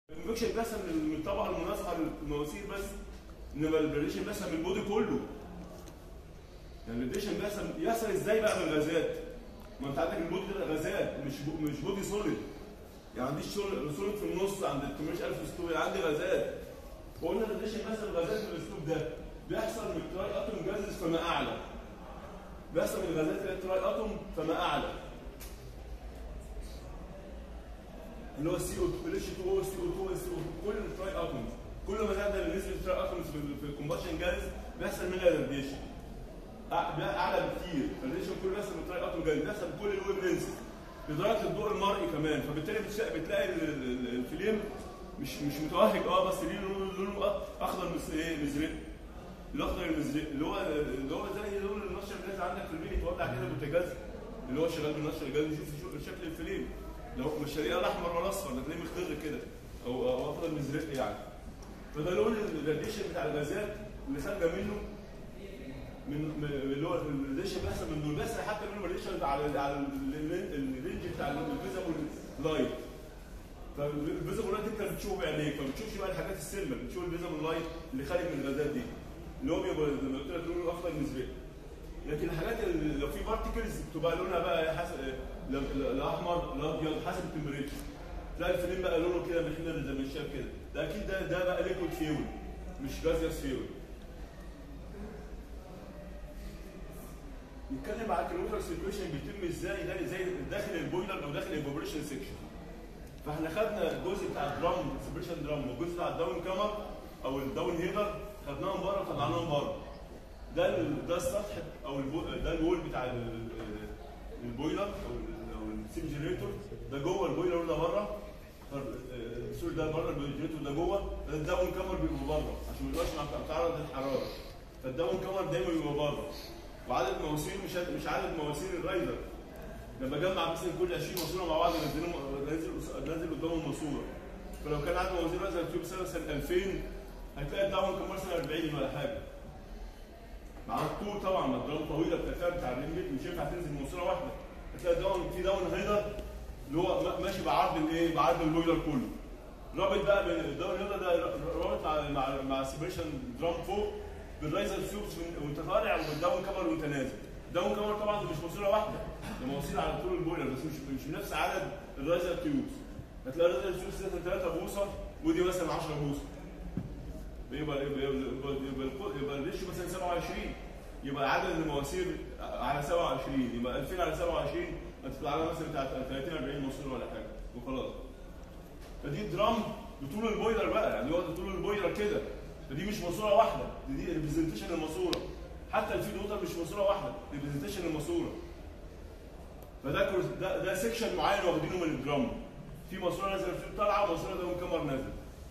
الكونفكشن بيحصل من الطبقه المناسقه للمواسير بس انما البريشن بيحصل من البودي كله يعني الريديشن بيحصل يحصل ازاي بقى من الغازات؟ ما انت عندك البودي ده غازات مش بو مش بودي سوليد يعني عنديش سوليد في النص عند ال 18600 عندي غازات وقلنا الريديشن بيحصل غازات من الاسلوب ده بيحصل من التراي اتوم جازز فما اعلى بيحصل من الغازات اللي هي التراي اتوم فما اعلى اللي هو السي او اتش 2 او سي او 2 سي او كل التراي اتومز كل ما زاد نسبه التراي اتومز في الكومباشن جاز بيحصل منها راديشن اعلى بكتير فالراديشن كله بيحصل من التراي اتوم جاز بيحصل بكل الويف لينس لدرجه الضوء المرئي كمان فبالتالي بتلاقي, بتلاقي الفيلم مش مش متوهج اه بس ليه لونه لونه اخضر مثل ايه مزرق الاخضر المزرق اللي هو اللي هو زي لون النشر الغاز عندك في البيت يتوضع كده بوتاجاز اللي هو شغال بالنشر الغاز يشوف شكل الفيلم لو مش هلاقيه الاحمر ولا اصفر ده تلاقيه مخضر كده او او اخضر مزرق يعني فده لون الراديشن بتاع الغازات اللي خارجه منه من اللي هو الراديشن بيحصل من دول بيحصل حتى منه الراديشن على على الرينج بتاع الفيزابل لايت فالفيزابل لايت انت بتشوفه بعينيك فما بتشوفش بقى الحاجات السلمه بتشوف الفيزابل لايت اللي خارج من الغازات دي اللي هو بيبقى زي ما قلت لك لونه اخضر مزرق لكن الحاجات اللي لو في بارتكلز بتبقى لونها بقى حسب الاحمر الابيض حسب التمبريتشر تلاقي الفيلم بقى لونه كده محمر زي ما شايف كده ده اكيد ده ده بقى ليكويد فيول مش جازيوس فيول نتكلم على الكلوتر سيركيوليشن بيتم ازاي ده زي داخل البويلر او داخل الفبريشن سيكشن فاحنا خدنا الجزء بتاع الدرام السبريشن درام والجزء بتاع الداون كامر او الداون هيدر خدناهم بره وطلعناهم بره ده ده السطح او البو... ده الوول بتاع البويلر او او السيم جنريتور ده جوه البويلر وده بره سوري ده بره الجنريتور ده جوه ده الداون كامر بيبقى بره عشان ما يبقاش متعرض للحراره فالداون كامر دايما بيبقى بره وعدد مواسير مش مش عدد مواسير الرايدر لما اجمع مثلا كل 20 ماسوره مع بعض انزلهم نازل نازل قدام الماسوره فلو كان عدد مواسير مثلا تيوب سنه سنه 2000 هتلاقي الداون كامر سنه 40 ولا حاجه مع الطول طبعا الدراون طويله بترتفع بتاع الريمبيت مش ينفع تنزل ماسوره واحده هتلاقي داون في داون هيدر اللي هو ماشي بعرض الايه بعرض البويلر كله رابط بقى بين الداون هيدر ده رابط مع مع مع سيبريشن درام فوق بالرايزر تيوبس وانت طالع والداون كفر وانت نازل الداون كفر طبعا مش ماسوره واحده ده مواسير على طول البويلر بس مش مش نفس عدد الرايزر تيوبس هتلاقي الرايزر تيوبس مثلا 3 بوصه ودي مثلا 10 بوصه يبقى يبقى يبقى, يبقى, يبقى الريشيو مثلا 27 يبقى عدد المواسير على 27 يبقى 2000 على 27 هتطلع لها مثلا بتاع 30 40 ماسوره ولا حاجه وخلاص فدي درام بطول البويلر بقى يعني هو طول البويلر كده فدي مش ماسوره واحده دي, دي ريبريزنتيشن الماسوره حتى الفيد ووتر مش ماسوره واحده ريبريزنتيشن الماسوره فده ده ده سيكشن معين واخدينه من الدرام في ماسوره نازله في طالعه وماسوره داون كامر نازل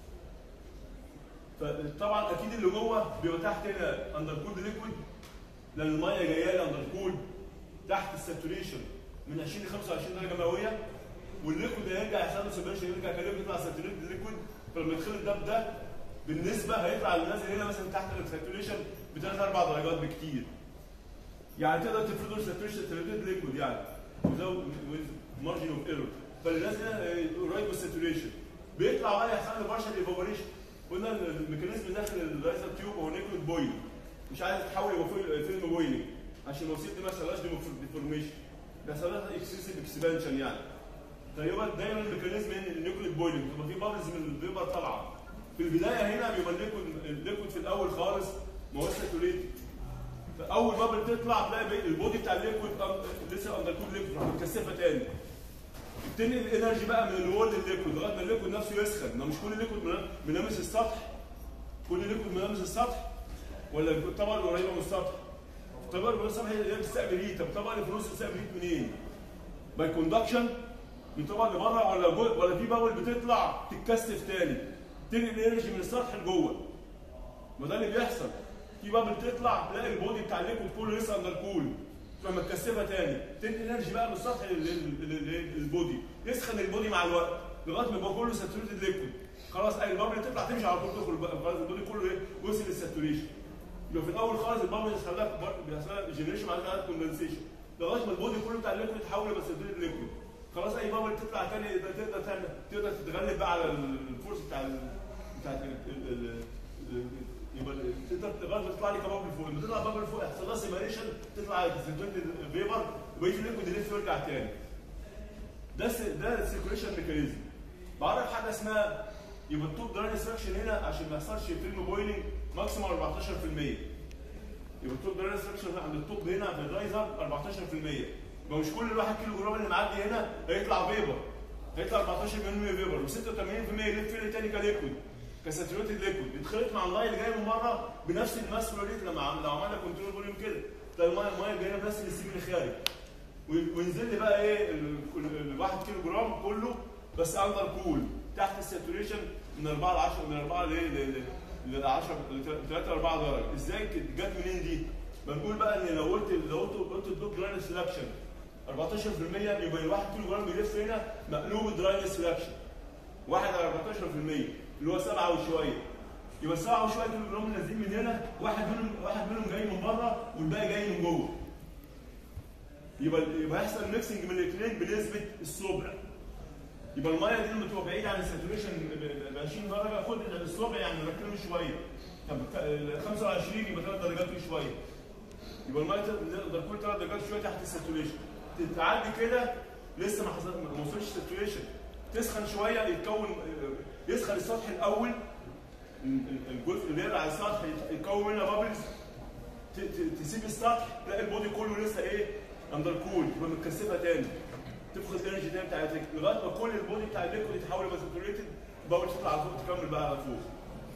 فطبعا اكيد اللي جوه بيبقى تحت هنا اندر كولد ليكويد لان الميه جايه لي اندر كولد تحت الساتوريشن من 20 ل 25 درجه مئويه والليكويد هيرجع يحصل له سيبريشن يرجع كده يطلع ساتوريتد ليكويد فلما يدخل ده بده بالنسبه هيطلع اللي نازل هنا مثلا تحت الساتوريشن بثلاث اربع درجات بكتير. يعني تقدر تفرضه ساتوريشن ساتوريتد ليكويد يعني without مارجن اوف ايرور فاللي نازل هنا قريب من الساتوريشن بيطلع بقى يحصل له بارشل ايفابوريشن قلنا الميكانيزم داخل الرايزر تيوب هو ليكويد بويل مش عايز تحول يبقى فيلم بويلنج عشان الوسيط دي ما يحصلهاش ديفورميشن بيحصل لها اكسسيف اكسبانشن يعني فيبقى دايما الميكانيزم ان الليكويد بويلنج تبقى في بابلز من الفيبر طالعه في البدايه هنا بيبقى الليكويد الليكويد في الاول خالص ما هوش ساتوريتد فاول بابل تطلع تلاقي البودي بتاع الليكويد لسه اندر كود ليكويد متكثفه تاني تنقل الانرجي بقى من الوول للليكويد لغايه ما الليكويد نفسه يسخن ما مش كل الليكويد ملامس السطح كل الليكويد ملامس السطح ولا الطبقه القريبه من السطح الطبقه اللي من السطح هي اللي بتستقبل هيت طب الطبقه اللي في النص بتستقبل هيت منين؟ باي كوندكشن من الطبقه اللي بره ولا جو ولا في بابل بتطلع تتكثف تاني تنقل الانرجي من السطح لجوه ما ده اللي بيحصل في بابل تطلع تلاقي البودي بتاع الليكويد كله لسه اندر كول تروح متكثفه تاني تنقل انرجي بقى من السطح للبودي يسخن البودي مع الوقت لغايه ما يبقى كله ساتوريتد ليكويد خلاص اي البابل تطلع تمشي على طول تدخل بقى خلاص البودي كله ايه وصل للساتوريشن يبقى في الاول خالص البابل بيحصل لها بيحصل لها جنريشن بعد كده كوندنسيشن لغايه ما البودي كله بتاع الليكويد يتحول يبقى ساتوريتد ليكويد خلاص اي بابل تطلع تاني تقدر تعمل تقدر تتغلب بقى على الفورس بتاع على كونسنتريتد فيبر وبقيه الليكويد يلف ويرجع تاني ده س- ده السيركوليشن ميكانيزم بعرف حاجه اسمها يبقى التوب دراين انستراكشن هنا عشان ما يحصلش فيلم بويلنج ماكسيموم 14% يبقى التوب دراين انستراكشن عند التوب هنا في الرايزر 14% يبقى مش كل الواحد كيلو جرام اللي معدي هنا هيطلع فيبر هيطلع 14% فيبر و86% يلف فين تاني كليكويد كساتوريتد ليكويد يتخلط مع الميه اللي جايه من بره بنفس الماس فلو ريت لما عم- لو عملنا كنترول فوليوم كده تلاقي الميه الميه اللي جايه بنفس الستيم اللي خارج و- وينزل لي بقى ايه ال- ال- الواحد كيلو جرام كله بس اندر كول تحت الساتوريشن من 4 ل 10 من 4 ل ل- ل 10 3 ل 4 درجه ازاي كده؟ جت منين دي؟ بنقول بقى ان لو قلت لو قلت قلت الدوب دراين سelection 14% يبقى الواحد كيلو جرام بيلف هنا مقلوب دراين سelection واحد على 14% اللي هو سبعه وشويه يبقى سبعه وشويه كيلو جرام نازلين من هنا واحد منهم واحد منهم جاي من بره والباقي جاي من جوه يبقى يبقى هيحصل ميكسنج من الاثنين بنسبه السبع يبقى الميه دي لما تبقى بعيده عن الساتوريشن ب 20 درجه خد السبع يعني ركنه شويه طب ال 25 يبقى 3 درجات وشويه يبقى الميه تقدر كل 3 درجات شويه تحت الساتوريشن تعدي كده لسه ما حصل ما وصلش ساتوريشن تسخن شويه يتكون يسخن السطح الاول الجزء اللي يقع على السطح يتكون منها بابلز ت- ت- تسيب السطح تلاقي البودي كله لسه ايه اندر كول تبقى متكثفه تاني تفقد الانرجي تاني بتاعتك لغايه ما كل البودي بتاع الليكويد يتحول يبقى ساتوريتد بابل تطلع على فوق تكمل بقى على فوق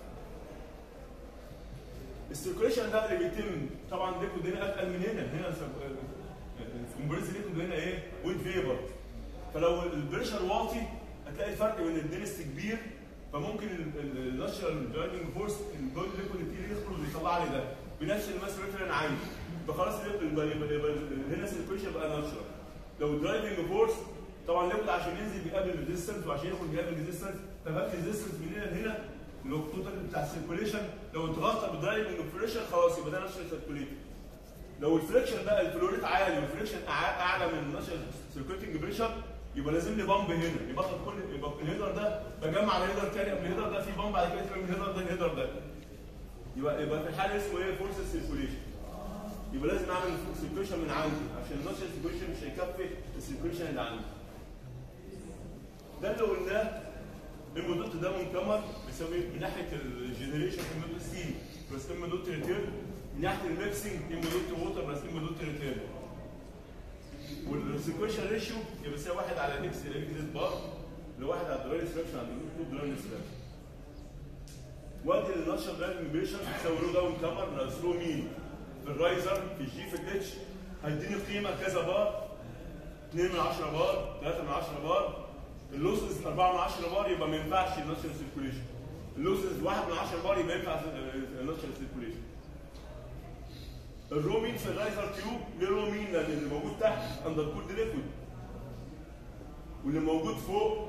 السيركوليشن ده اللي بيتم طبعا الليكويد هنا اتقل من هنا هنا الكومبريس ليكويد هنا ايه ويت فيبر فلو البريشر واطي هتلاقي الفرق بين الدنس كبير فممكن الناتشرال درايفنج فورس البول ليكويد كتير يدخل ويطلع لي ده بنفس الماس ريت اللي انا عايزه يبقى خلاص يبقى يبقى يبقى يبقى هنا السيركوليشن بقى ناتشرال لو الدرايفنج فورس طبعا الليكويد عشان ينزل بيقابل ريزيستنس وعشان يدخل بيقابل ريزيستنس فبقى ريزيستنس من هنا لهنا اللي هو التوتال بتاع السيركوليشن لو اتغطى بالدرايفنج بريشر خلاص يبقى ده ناتشرال سيركوليشن لو الفريكشن بقى الفلوريت عالي والفريكشن أع- اعلى من النشر سيركيتنج بريشر يبقى لازم لي بامب هنا يبقى اخد كل يبقى الهيدر ده بجمع على الهيدر تاني قبل الهيدر ده في بامب بعد كده ترمي الهيدر ده الهيدر ده يبقى يبقى في الحاله اسمه ايه فورس سيركوليشن يبقى لازم اعمل سيركوليشن من عندي عشان النشر سيركوليشن مش هيكفي السيركوليشن اللي عندي ده اللي قلناه المودوت ده منكمر بيساوي من ناحيه الجنريشن المودوت ستيم بس المودوت ريتيرن من ناحيه الميكسنج المودوت ووتر بس المودوت ريتيرن والسيكويشن ريشيو يبقى بيساوي 1 على اكس اكس بار لواحد على الدراين سلكشن عند الجروب دراين سلكشن وادي النشر دراين ميبريشن بتساوي له داون كامر ناقص له مين في الرايزر في الجي في الاتش هيديني قيمه كذا بار 2 من 10 بار 3 من 10 بار اللوسز 4 من 10 بار يبقى ما ينفعش النشر سيركوليشن اللوسز 1 من 10 بار يبقى ينفع النشر سيركوليشن الرومين في الرايزر تيوب ليه رومين لان اللي موجود تحت اندر كولد ليكويد واللي موجود فوق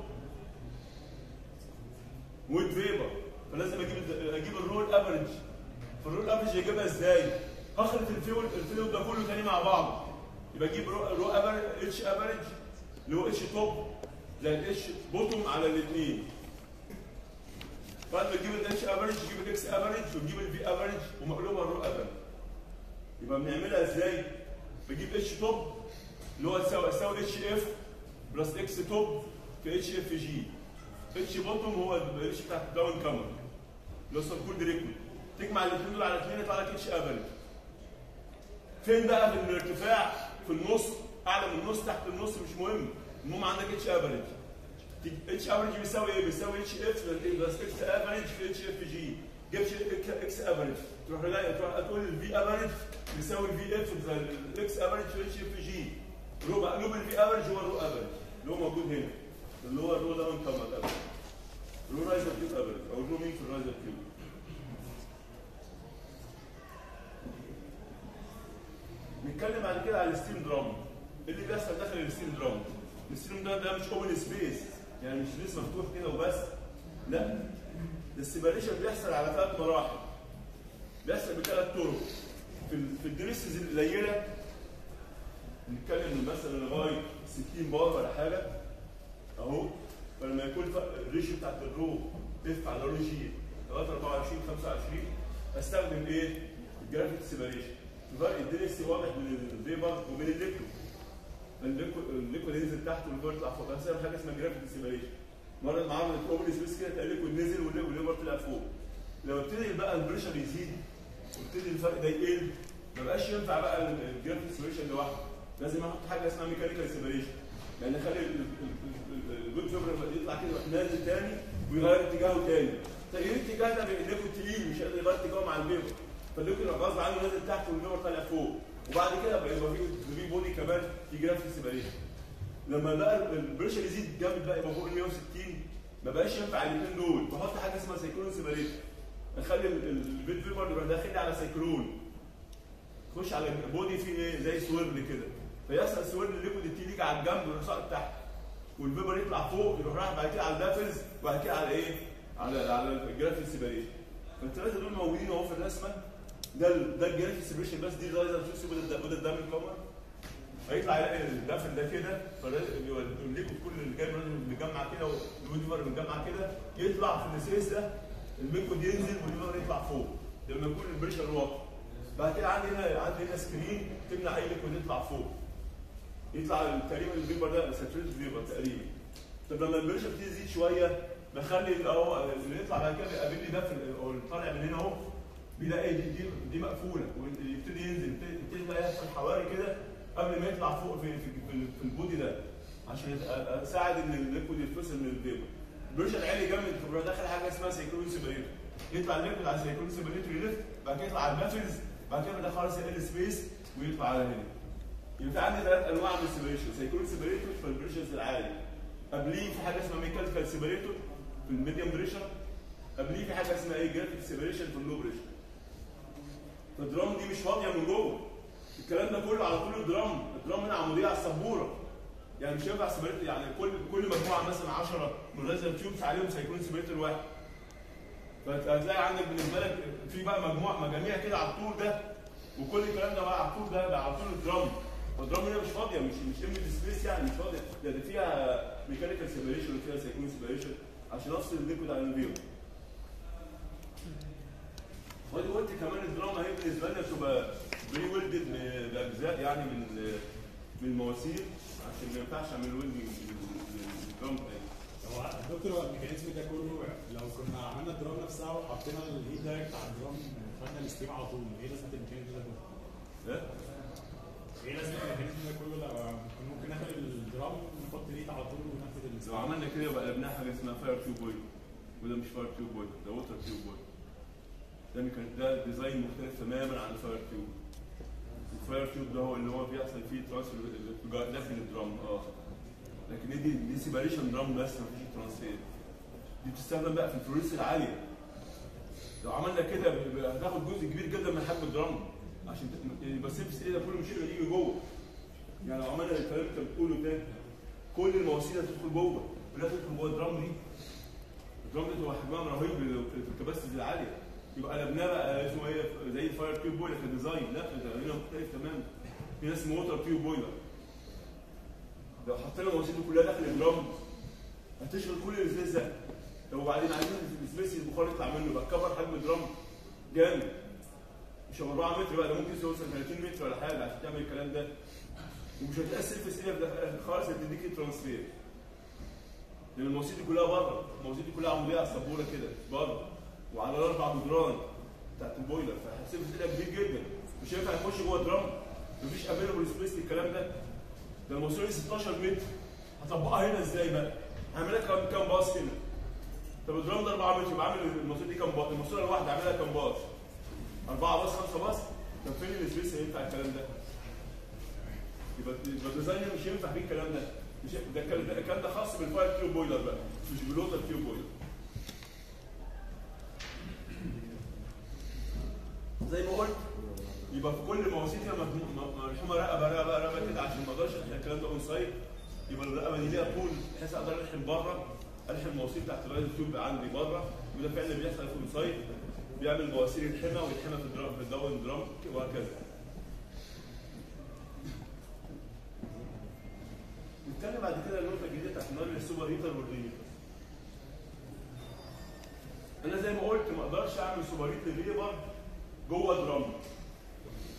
ويت فيبر فلازم اجيب اجيب الرول افريج فالرول افريج اجيبها ازاي؟ هخلط الفيول الفيول ده كله تاني مع بعض يبقى اجيب رو, رو افريج اتش افريج اللي هو اتش توب زي الاتش بوتوم على الاثنين بعد ما تجيب الاتش افريج تجيب الاكس افريج وتجيب الفي افريج ومقلوبها الرو افريج يبقى بنعملها ازاي؟ بجيب اتش توب اللي هو تساوي تساوي اتش اف بلس اكس توب في اتش اف جي اتش بوتوم هو الاتش بتاع الداون كامر اللي هو سبكول ليكويد تجمع الاثنين دول على اثنين يطلع لك اتش افريج فين بقى في الارتفاع في النص اعلى من النص تحت النص مش مهم المهم عندك اتش افريج اتش افريج بيساوي ايه؟ بيساوي اتش اف بلس اكس افريج في اتش اف جي جبت اكس افريج تروح تلاقي تروح تقول الفي افريج بيساوي الفي اف زي الاكس افريج في اتش اف جي اللي هو مقلوب الفي افريج هو الرو افريج اللي هو موجود هنا اللي هو الرو داون كامر افريج الرو رايزر كيوب افريج او الرو مين في الرايزر كيوب نتكلم بعد كده على الستيم درام ايه اللي بيحصل داخل الستيم درام الستيم درام ده مش اوبن سبيس يعني مش سبيس مفتوح كده وبس لا السيبريشن بيحصل على ثلاث مراحل بيحصل بثلاث طرق في ال- في الدريسز القليله نتكلم مثلا لغايه 60 بار ولا حاجه اهو فلما يكون ف- الريشيو بتاعت الرو اف على رو جي لغايه 24 25 استخدم ايه؟ الجرافيك سيبريشن فرق الدنسي واضح من الفيبر ومن الليكويد الليكويد الليكويد ينزل تحت والفيبر يطلع فوق بس حاجه اسمها جرافيك سيبريشن مره مع عملت اوبن سبيس كده تلاقي الليكويد نزل والفيبر طلع فوق لما ابتدي بقى البريشر يزيد وابتدي الفرق ده يقل ما بقاش ينفع بقى الجرافيك سيبريشن لوحده لازم احط حاجه اسمها ميكانيكال سيبريشن يعني اخلي الجود فيبر يطلع كده يروح نازل تاني ويغير اتجاهه تاني تغيير الاتجاه ده الليكويد تقيل مش قادر يغير اتجاهه مع الفيبر فالليكويد غصب عنه نازل تحت والفيبر طالع فوق وبعد كده بقى يبقى في في بودي كمان في جرافيك سيبريشن لما بقى البريشر يزيد جامد بقى يبقى فوق ال 160 ما بقاش ينفع الاثنين دول بحط حاجه اسمها سيكلون سيبريشن اخلي البيت فيبر يبقى داخل لي على سيكلون خش على بودي فيه ايه زي سويرل كده فيحصل سويرل الليكويد يجي على الجنب ويروح ساقط تحت والفيبر يطلع فوق يروح رايح بعد كده على الدافلز وبعد كده على ايه؟ على على الجرافيك سيبريشن فالثلاثه دول موجودين اهو في الرسمه ده ال- ده الجرافيك سيبريشن بس دي لايزر فيكس وده وده الدم الكاميرا هيطلع يلاقي الدافل ده كده فالليكويد كل اللي جاي منه متجمع كده والويفر متجمع كده يطلع في الاساس ده الليكويد ينزل والويفر يطلع فوق لما يكون البريشر واطي بعد كده عندي هنا عندي هنا سكرين تمنع اي ليكويد يطلع فوق يطلع تقريبا الفيبر ده ساتوريتد فيبر تقريبا طب لما البريشر بتيجي تزيد شويه بخلي اللي هو اللي يطلع بعد كده بيقابل لي ده في ال- او اللي طالع من هنا اهو بيلاقي دي دي, دي مقفوله ويبتدي ينزل يبتدي يبتدي بقى يحصل حواري كده قبل ما يطلع فوق في في, في, في البودي ده عشان يت- اساعد ان الليكويد يتفصل من الفيبر البريشر عالي جامد فبروح داخل حاجه اسمها سيكلون سيبريتور يطلع الليكويد على سيكلون سيبريتور يلف بعد كده يطلع على البافلز بعد كده ده خلاص يقل سبيس ويطلع على هنا يبقى في عندي ثلاث انواع من السيبريشن سيكلون سيبريتور في البريشرز العالي قبليه في حاجه اسمها ميكانيكال سيبريتور في الميديوم بريشر قبليه في حاجه اسمها ايه جرافيك سيبريشن في اللو بريشر فالدرام دي مش فاضيه من جوه الكلام ده كله على طول الدرام الدرام هنا عموديه على السبوره يعني مش هينفع سيبريتور يعني كل كل مجموعه مثلا 10 من ريزر تيوبس عليهم سيكون سيبريتور واحد فهتلاقي عندك بالنسبه لك في بقى مجموعه مجاميع كده على الطول ده وكل الكلام ده بقى على الطول ده ده على طول الدرام والدرام هنا مش فاضيه مش مش ام سبيس يعني مش فاضيه ده, ده فيها ميكانيكال سيبريشن وفيها سيكون سيبريشن عشان افصل الليكويد عن الفيبر ودي قلت كمان الدراما هي بالنسبه لنا تبقى بري ويلدد باجزاء يعني من من المواسير عشان ما ينفعش اعمل ويلد للدراما هو دكتور هو الميكانيزم ده كله لو كنا عملنا الدرام نفسها وحطينا الهيت دايركت على الدرام وخدنا الستيم على طول ايه لازمه الميكانيزم ده كله؟ ها؟ ايه لازمه الميكانيزم ده كله لو كنا ممكن ناخد الدرام ونحط هيت على طول وناخد لو الستيم عملنا كده يبقى قلبناها حاجه اسمها فاير تيوب بويل وده مش فاير تيوب بويل ده ووتر تيوب بويل ده ميكان ده ديزاين مختلف تماما عن الفاير تيوب الفاير تيوب ده هو اللي هو بيحصل فيه ترانسفير داخل الدرام اه لكن دي دي سيباريشن درام بس مفيش ترانسفير دي بتستخدم بقى في الفلوريس العاليه لو عملنا كده بيبقى هتاخد جزء كبير جدا من حجم الدرام عشان ت- يبقى السيبس ايه ده كله مش هيقدر يجي جوه يعني لو عملنا الكلام اللي انت بتقوله ده كل المواسير هتدخل جوه كلها تدخل جوه الدرام دي الدرام دي تبقى حجمها رهيب في الكباسيتي العاليه يبقى قلبناه بقى اسمه ايه زي الفاير تيوب بويلر كديزاين لا ده هنا مختلف تماما في ناس اسمه ووتر تيوب بويلر لو حطينا المواسير دي كلها داخل الدرام هتشغل كل السبيس ده طب وبعدين عايزين السبيس البخار يطلع منه يبقى كبر حجم الدرام جامد مش 4 متر بقى ده ممكن يوصل 30 متر ولا حاجه عشان تعمل الكلام ده ومش هتأثر في السيلة خالص هتديك ترانسفير لان المواسير دي كلها بره المواسير دي كلها عموديه على السبوره كده بره وعلى الاربع جدران بتاعت البويلر فهتسيب سيلة كبير جدا مش هينفع يخش جوه درام مفيش افيلبل سبيس للكلام ده ده الماسوره دي 16 متر هطبقها هنا ازاي بقى؟ هعملها كام كام باص هنا طب الدرام ده 4 متر يبقى عامل الماسوره دي كام باص؟ الماسوره الواحده اعملها كام باص؟ 4 باص 5 باص طب فين السبيس اللي ينفع الكلام ده؟ يبقى يبقى الديزاين مش ينفع فيه الكلام ده مش ده الكلام ده الكلام ده خاص بالفاير تيوب بويلر بقى مش بالوتر تيوب بويلر زي ما قلت يبقى في كل مواسير فيها مجمو- م- مرحومه رقبه رقبه رقبه كده عشان ما اقدرش احنا الكلام ده اون سايت يبقى الرقبه دي ليها طول بحيث اقدر الحم بره الحم مواسير تحت الرايز تيوب عندي بره وده فعلا بيحصل في اون سايت بيعمل مواسير الحمى ويلحمها في الدرام في الداون درام وهكذا نتكلم بعد كده النقطه الجديده بتاعت نار السوبر هيتر والريميتر انا زي ما قلت ما اقدرش اعمل سوبر هيت للريبر جوه درام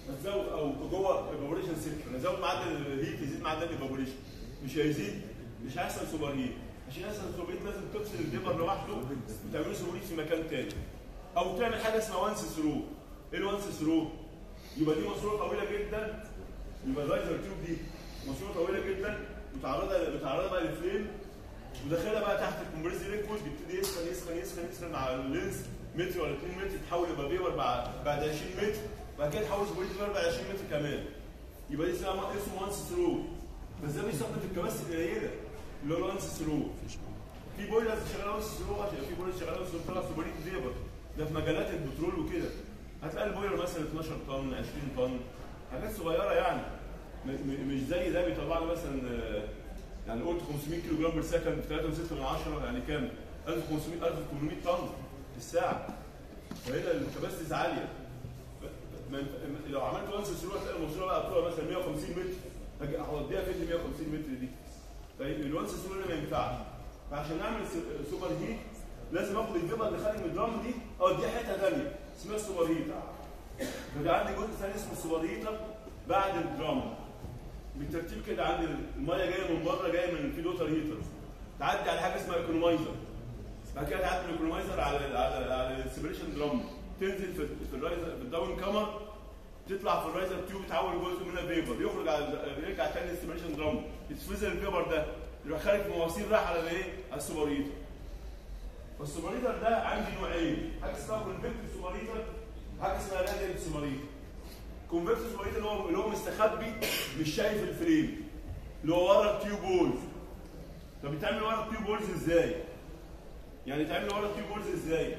هتزود او جوه ايفابوريشن سيكشن هزود معدل الهيت يزيد معدل الايفابوريشن مش هيزيد مش هيحصل سوبر هيت عشان يحصل سوبر هيت لازم تفصل الدبر لوحده وتعمله سوبر هيت في مكان تاني او تعمل حاجه اسمها وانس ثرو ايه الوانس ثرو؟ يبقى دي ماسوره طويله جدا يبقى الرايزر تيوب دي ماسوره طويله جدا متعرضه متعرضه بقى للفليم وداخلها بقى تحت الكومبريس ليكويد بيبتدي يسخن يسخن يسخن يسخن مع اللينس متر ولا 2 متر يتحول يبقى بيبر بعد بعد 20 متر بعد كده يتحول سوبر هيت بعد 20 متر كمان يبقى دي اسمها اسمه وانس ثرو بس ده بيستخدم في الكباسيتي القليله اللي هو الوانس ثرو في بويلرز شغاله وانس ثرو عشان في بويلرز شغاله وانس ثرو بتطلع سوبر هيت فيبر ده في مجالات البترول وكده هتلاقي البويلر مثلا 12 طن 20 طن حاجات صغيره يعني م- م- مش زي ده بيطلع لي مثلا آه، يعني قلت 500 كيلو جرام بير سكند في 3.6 من 10 يعني كام؟ 1500 1800 طن في الساعه فهنا الكباسيتيز عاليه ما ينفع- لو عملت وانس ثرو هتلاقي الماسوره بقى طولها مثلا 150 متر هاجي هوديها فين ال 150 متر دي؟ فالوانس ثرو ده ما ينفعش فعشان اعمل س- سوبر هيت لازم اخد الفيبر اللي خارج من الدرام دي اوديها حته ثانيه اسمها سوبر هيتر فده عندي جزء ثاني اسمه سوبر هيتر بعد الدرام بالترتيب كده عندي الميه جايه من بره جايه من في دوتر هيتر تعدي على حاجه اسمها ايكونومايزر بعد كده تعدي من الايكونومايزر على على على السيبريشن درام تنزل في في الرايزر في الداون كامر تطلع في الرايزر تيوب يتحول جزء منها فيبر يخرج على يرجع تاني للسيبريشن درام يتفزل الفيبر ده يروح خارج في مواسير رايح على الايه؟ على السوبر هيتر فالسوبر هيتر ده عندي نوعين حاجه اسمها كونفكتيف سوبر هيتر حاجه اسمها راديال سوبر هيتر كونفكتيف سوبر هيتر اللي هو اللي هو مستخبي مش شايف الفريم اللي هو ورا التيوب بولز طب بيتعمل ورا التيوب بولز ازاي؟ يعني يتعمل ورا التيوب بولز ازاي؟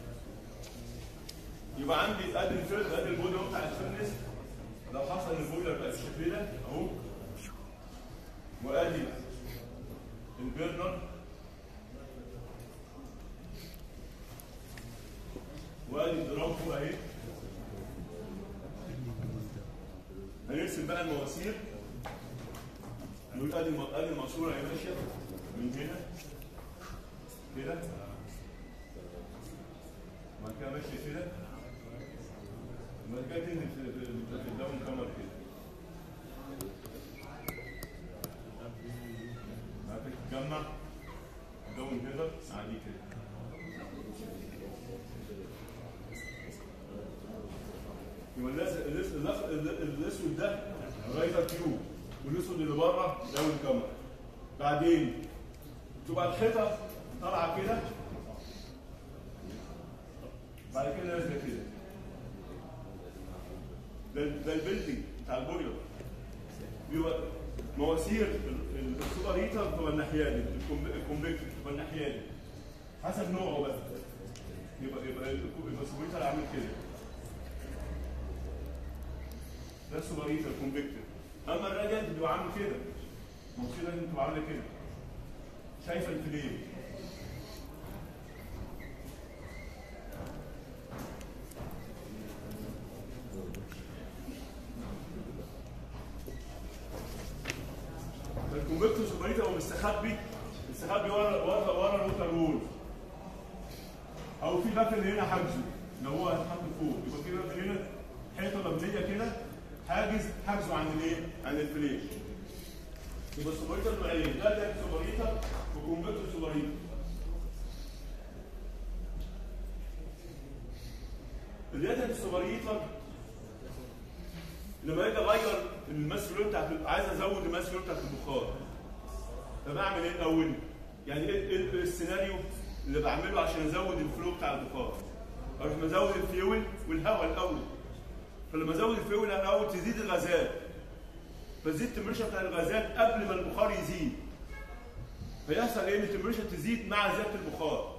يبقى عندي ادي الفيلم ادي البويلر بتاع الفيرنس لو حصل ان البويلر بقى بالشكل ده اهو وادي البرنر وادي الدرام فوق اهي هنرسم بقى المواسير نقول ادي الم- ادي الماسوره يا باشا من هنا كده بعد كده ماشيه كده بعد كده تنزل في في- في- في الداون كامر كده بعد كده تتجمع الداون كده عادي كده يبقى الأس- الأس- الأس- ال- الاسود ده رايزر تيوب والاسود اللي بره داون كامر بعدين تبقى الحيطه طالعه كده بعد كده نازله كده ده ده البيلدنج بتاع البويلر بيبقى مواسير ال- ال- السوبر هيتر بتبقى الناحيه دي الكوم- الكونفكتور بتبقى الناحيه دي حسب نوعه بقى يبقى يبقى الكو- يبقى السوبر هيتر عامل كده ده السوبر هيتر كونفكتور اما الراجل بيبقى عامل كده المواسير لازم تبقى عامله كده شايفه الفليم الكونفكتور سوبريتا هو مستخبي مستخبي ورا ورا ورا الوتر وول او في بافل هنا حاجزه لو هو هيتحط فوق يبقى في بافل هنا حيطه مبنيه كده حاجز حاجزه عن الايه؟ عن الفليش يبقى السوبريتا نوعين ده ده سوبريتا وكونفكتور سوبريتا الرياده السوبريتا لما اجي اغير الماس فلو بتاعت عايز ازود الماس فلو بتاعت البخار طب اعمل ايه الاول؟ يعني ايه إيه السيناريو اللي بعمله عشان ازود الفلو بتاع البخار؟ اروح مزود الفيول والهواء الاول فلما ازود الفيول الاول تزيد الغازات فزيد التمبريتشر بتاع الغازات قبل ما البخار يزيد فيحصل ايه ان التمبريتشر تزيد مع زياده البخار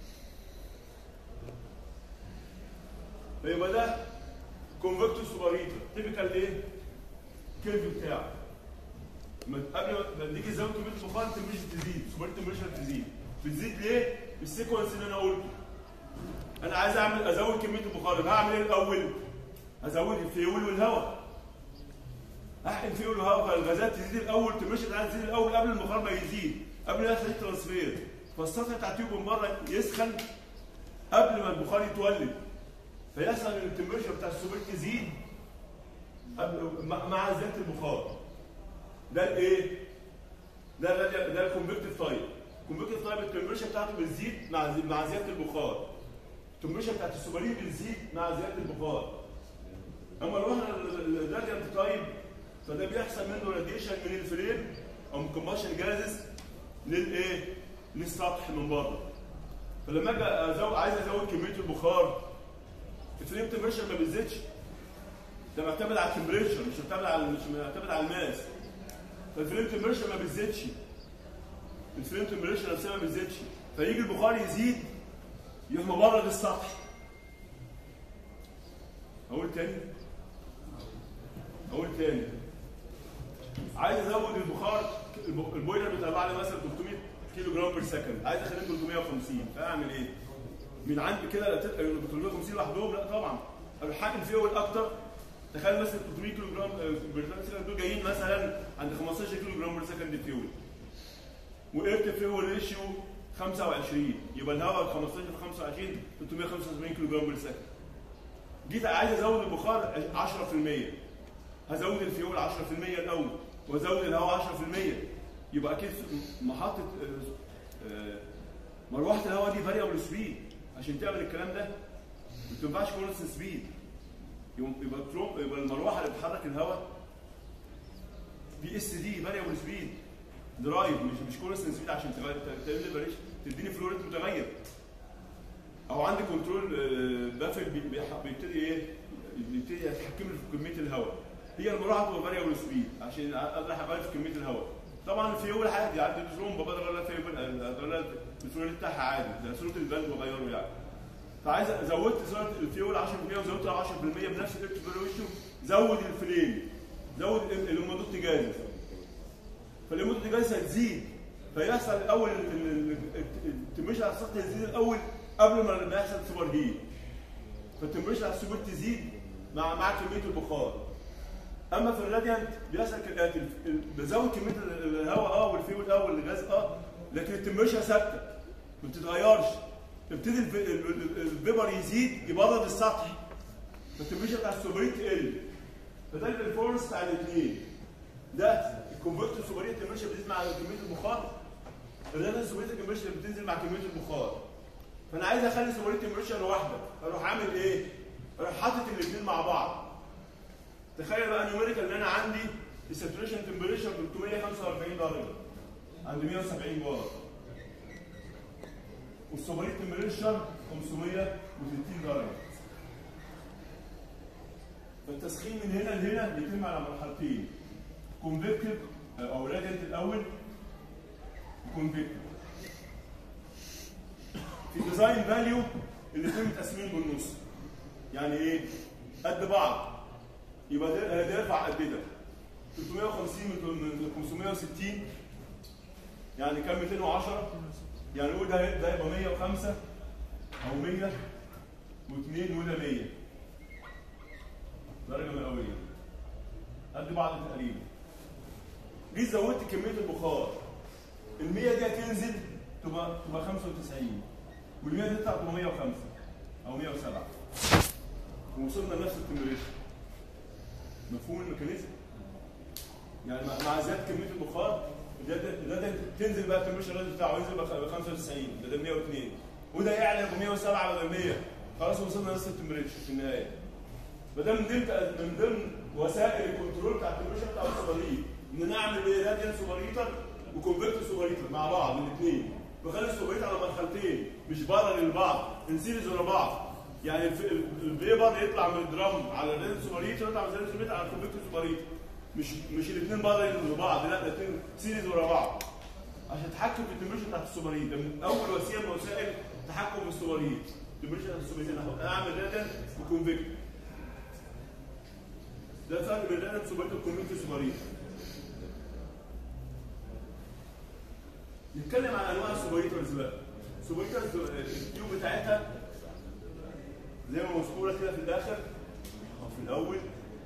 فيبقى ده كونفكتور سوبريتر تيبيكال ايه؟ كيرف بتاعه ما- قبل ما- ما تيجي تزود كميه البخار التمبريتشر تزيد سوبريتر التمبريتشر تزيد بتزيد ليه؟ بالسيكونس اللي انا قلته انا عايز اعمل ازود كميه البخار يبقى هعمل ايه الاول؟ هزود الفيول والهواء احقن الفيول والهواء فالغازات تزيد الاول التمبريتشر بتاعها تزيد الاول قبل البخار ما يزيد قبل ما يحصل ترانسفير فالسطح بتاع التيوب من بره يسخن قبل ما البخار يتولد فيحصل ان التمبريتشر بتاع السوبر تزيد قبل مع مع زياده البخار ده الايه؟ ده ده ده الكونفكتيف تايب الكونفكتيف تايب التمبريتشر بتاعته بتزيد مع زي- مع زياده البخار التمبريتشر بتاعت السوبرين بتزيد مع زياده البخار اما لو احنا الراديانت تايب فده بيحصل منه راديشن من الفريم او من كومباشن جازز للايه؟ للسطح من بره فلما اجي ازود عايز ازود كميه البخار الفريم تمبريتشر ما بيزيدش ده معتمد على التمبريتشر مش معتمد على مش معتمد على الماس فالفريم تمبريتشر ما بيزيدش الفريم تمبريتشر نفسها ما بيزيدش فيجي البخار يزيد يروح مبرد السطح اقول تاني اقول تاني عايز ازود البخار الب- البويلر بيطلع لي مثلا 300 كيلو جرام بير سكند عايز اخليه 350 فاعمل ايه؟ من عندي كده لا تبقى 350 لوحدهم لا طبعا اروح حاكم فيول اكتر تخيل مثلا 300 كيلو جرام آه، بير سكند دول جايين مثلا عند 15 كيلو جرام بير سكند فيول وايرت فيول ريشيو 25 يبقى الهواء 15 في 25 375 كيلو جرام بير سكند جيت عايز ازود البخار 10% هزود الفيول 10% الاول وازود الهواء 10% يبقى اكيد في محطه آه، آه، مروحه الهواء دي فاريبل سبيد عشان تعمل الكلام ده ما تنفعش كونستنت سبيد يبقى التروم- يبقى المروحه اللي بتحرك الهواء دي اس دي فاريبل سبيد درايف مش مش كونستنت سبيد عشان تغير تعمل لي variation، تديني فلو ريت متغير او عندي كنترول بافل بي- بيح- بيبتدي ايه بيبتدي يتحكم لي في كميه الهواء هي المروحه بتبقى فاريبل سبيد عشان اقدر اغير في كميه الهواء طبعا الفيول عادي عندي الفلوم بقدر اغير فيول اغير الفلو ريت بتاعها عادي ده صوره البند بغيره يعني فعايز زودت سرعه الفيول 10% وزودت 10% بنفس الريشيو زود الفليم زود الامودوت جاز فالامودوت جاز هتزيد فيحصل الاول التمبريتشر على السطح يزيد الاول قبل ما ما يحصل سوبر هيت فالتمبريتشر على السوبر تزيد مع مع كميه البخار اما في الراديانت بيحصل كالاتي ال- بزود كميه ال- الهواء اه والفيول اه والغاز اه لكن التمبريتشر ثابته ما بتتغيرش يبتدي الف- ال- ال- الفيبر يزيد يبرد السطح فالتمبريتشر بتاع السوبريت تقل فده البرفورمانس بتاع الاثنين ده الكونفرتر السوبريت التمبريتشر بتزيد مع كميه البخار الراديانت السوبريت التمبريتشر بتنزل مع كميه البخار فانا عايز اخلي السوبريت تمبريتشر واحده اروح عامل ايه؟ اروح حاطط الاثنين مع بعض تخيل بقى نيوميريكال ان انا عندي الساتوريشن تمبريتشر 345 درجه عند 170 بار والسوبريت تمبريتشر 560 درجه فالتسخين من هنا لهنا بيتم على مرحلتين كونفكتيف او راديانت الاول وكونفكتيف في ديزاين فاليو الاثنين متقسمين بالنص يعني ايه؟ قد بعض يبقى ده ده يرفع قد ده 350 من 560 يعني كام 210 يعني نقول ده ده يبقى 105 او 100 و2 وده 100 درجه مئويه قد بعض تقريبا جيت زودت كميه البخار ال 100 دي هتنزل تبقى تبقى 95 وال 100 دي تطلع تبقى 105 او 107 ووصلنا لنفس التمبريتشر مفهوم الميكانيزم يعني مع- مع زياده كميه البخار ده ده, ده تنزل بقى التمبريتشر رينج بتاعه ينزل بقى 95 بدل 102 وده يعلى ب 107 بدل 100 خلاص وصلنا لنفس التمبريتشر في النهايه فده من ضمن من ضمن وسائل الكنترول بتاع التمبريتشر بتاع السوبريت ان نعمل ايه راديان سوبريتر وكونفرتر سوبريتر مع بعض الاثنين بخلي السوبريت على مرحلتين مش بره للبعض انسيريز ورا بعض يعني الف- الفيبر يطلع من الدرام على الراديان سوبريتر يطلع من الراديان سوبريتر على الكونفرتر سوبريتر مش مش الاثنين بره لبعض لا الاثنين سيريز ورا بعض عشان تتحكم في التمبريتشر بتاعت السوبريت ده من اول وسيله من وسائل التحكم في السوبريت التمبريتشر بتاعت السوبريت انا اعمل راديان وكونفكت ده الفرق بين الراديان سوبريت والكونفكت سوبريت نتكلم عن انواع السوبريترز بقى السوبريترز التيوب بتاعتها زي ما مذكوره كده في الاخر او في الاول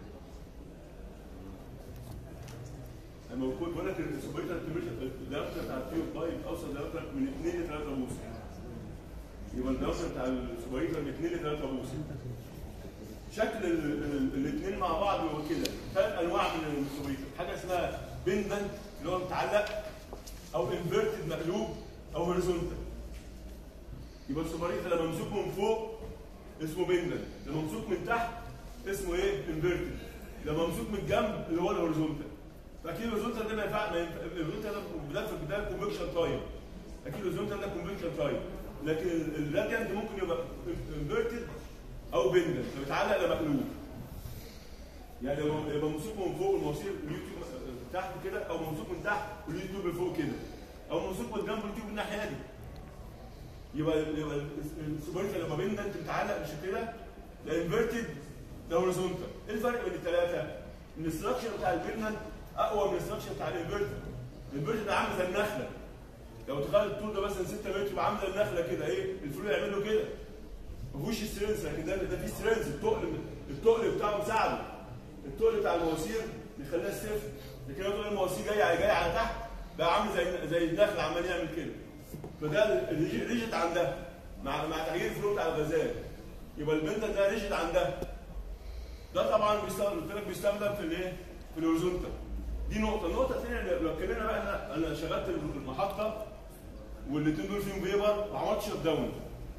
لما بقول بقول لك السوبريتر الدايركتر بتاع التيوب بايب اوصل دايركتر من 2 ل 3 بوصه يبقى الدايركتر بتاع السوبريتر من 2 ل 3 بوصه شكل الاثنين مع بعض هو كده ثلاث انواع من السوبريتر حاجه اسمها بندنت اللي هو متعلق او انفيرتد مقلوب او هوريزونتال يبقى السوبريتر لما ممسوك من فوق اسمه بندنت لما ممسوك من تحت اسمه ايه انفيرتد لما ممسوك من الجنب اللي هو الهوريزونتال فاكيد الهوريزونتال ده ما ينفع ما ينفع الهوريزونتال ده بدايه في البدايه كونفكشن تايم اكيد الهوريزونتال ده كونفكشن تايم لكن الراديانت ممكن يبقى انفيرتد او بندنت فبيتعلق على مقلوب يعني لو يبقى ممسوك من فوق المواسير اليوتيوب تحت كده او ممسوك من تحت واليوتيوب لفوق كده او ممسوك من جنب اليوتيوب الناحيه دي يبقى يبقى السوبريتر لما بندنت متعلق بالشكل ده ده انفيرتد ده هوريزونتال ايه الفرق بين الثلاثه؟ ان الاستراكشر بتاع البندنت اقوى من الاستراكشر بتاع الانفيرتر الانفيرتر ده عامل زي النخله لو تخيل الطول ده مثلا 6 متر يبقى عامل زي النخله كده ايه الفلو يعمل له كده ما فيهوش سترينث لكن ده ده فيه سترينث التقل التقل بتاعه مساعده التقل بتاع المواسير بيخليها ستيف لكن لو تقول المواسير جايه جايه على تحت بقى عامل زي زي النخل عمال يعمل كده فده ريجيت عن ده مع مع تغيير الفلو بتاع الغازات يبقى البندل ده ريجيت عن ده ده طبعا بيستخدم قلت لك بيستخدم في الايه؟ في الهوريزونتال دي نقطة، النقطة الثانية لو اتكلمنا بقى انا انا شغلت المحطة والاثنين دول فيهم فيبر وعملت شت داون.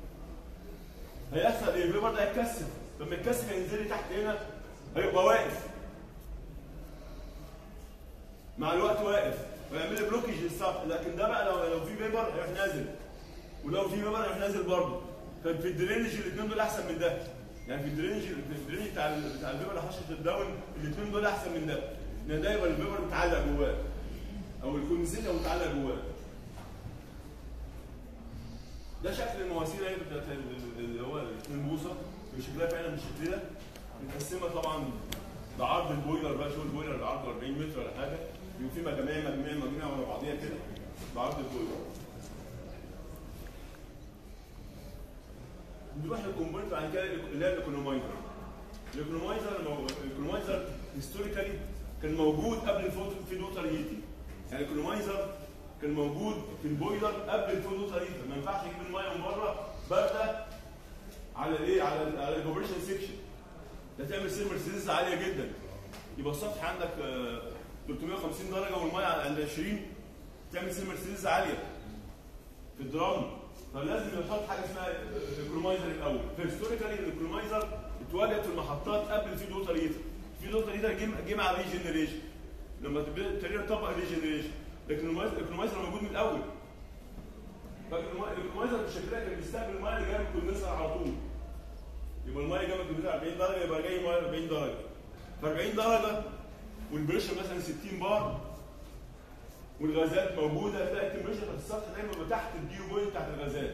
هيحصل ايه؟ الفيبر ده هيتكثف، لما يتكثف هينزل لي تحت هنا هيبقى واقف. مع الوقت واقف ويعمل لي بلوكج للسطح، لكن ده بقى لو لو في فيبر هيروح نازل. ولو في فيبر هيروح نازل برضه. كان في الدرينج الاثنين دول احسن من ده. يعني في الدرينج في الدرينج بتاع بتاع الفيبر اللي حشر الداون الاثنين دول احسن من ده. ان ده يبقى الفيبر متعلق جواه او الكونسيلر متعلق جواه ده شكل المواسير اهي بتاعت اللي هو البوصه بشكلها فعلا بالشكل ده متقسمه طبعا بعرض البويلر بقى شو البويلر اللي عرضه 40 متر ولا حاجه يبقى في مجاميع مجاميع مجاميع ورا بعضيها كده بعرض البويلر نروح للكومبوننت بعد كده اللي هي الايكونومايزر الايكونومايزر الايكونومايزر هيستوريكالي كان موجود قبل الفوتو في دوتر هيتي يعني الايكونومايزر كان موجود في البويلر قبل الفوتو دوتر هيتر ما ينفعش اجيب الميه من بره بارده على الايه على ال على الايفابوريشن سيكشن ده تعمل سيرمر ريزيستنس عاليه جدا يبقى السطح عندك آه، 350 درجه والميه عند 20 تعمل سيرمر ريزيستنس عاليه في الدرام فلازم يحط حاجه اسمها الايكونومايزر الاول فهيستوريكالي الايكونومايزر اتوجد في المحطات قبل الفيد ووتر هيتر الفيد ووتر هيتر جه جه مع الريجنريشن لما تبتدي تطبق الريجنريشن لكن الايكونومايزر موجود من الاول فالايكونومايزر بشكلها كان بيستقبل الميه اللي جايه من الكوندنسر على طول يبقى الميه جايه من الكوندنسر 40 درجه يبقى جاي ميه 40 درجه ف 40 درجه والبريشر مثلا 60 بار والغازات موجوده تلاقي التمبريتشر في السطح دايما بيبقى تحت الديو بوينت بتاعت الغازات.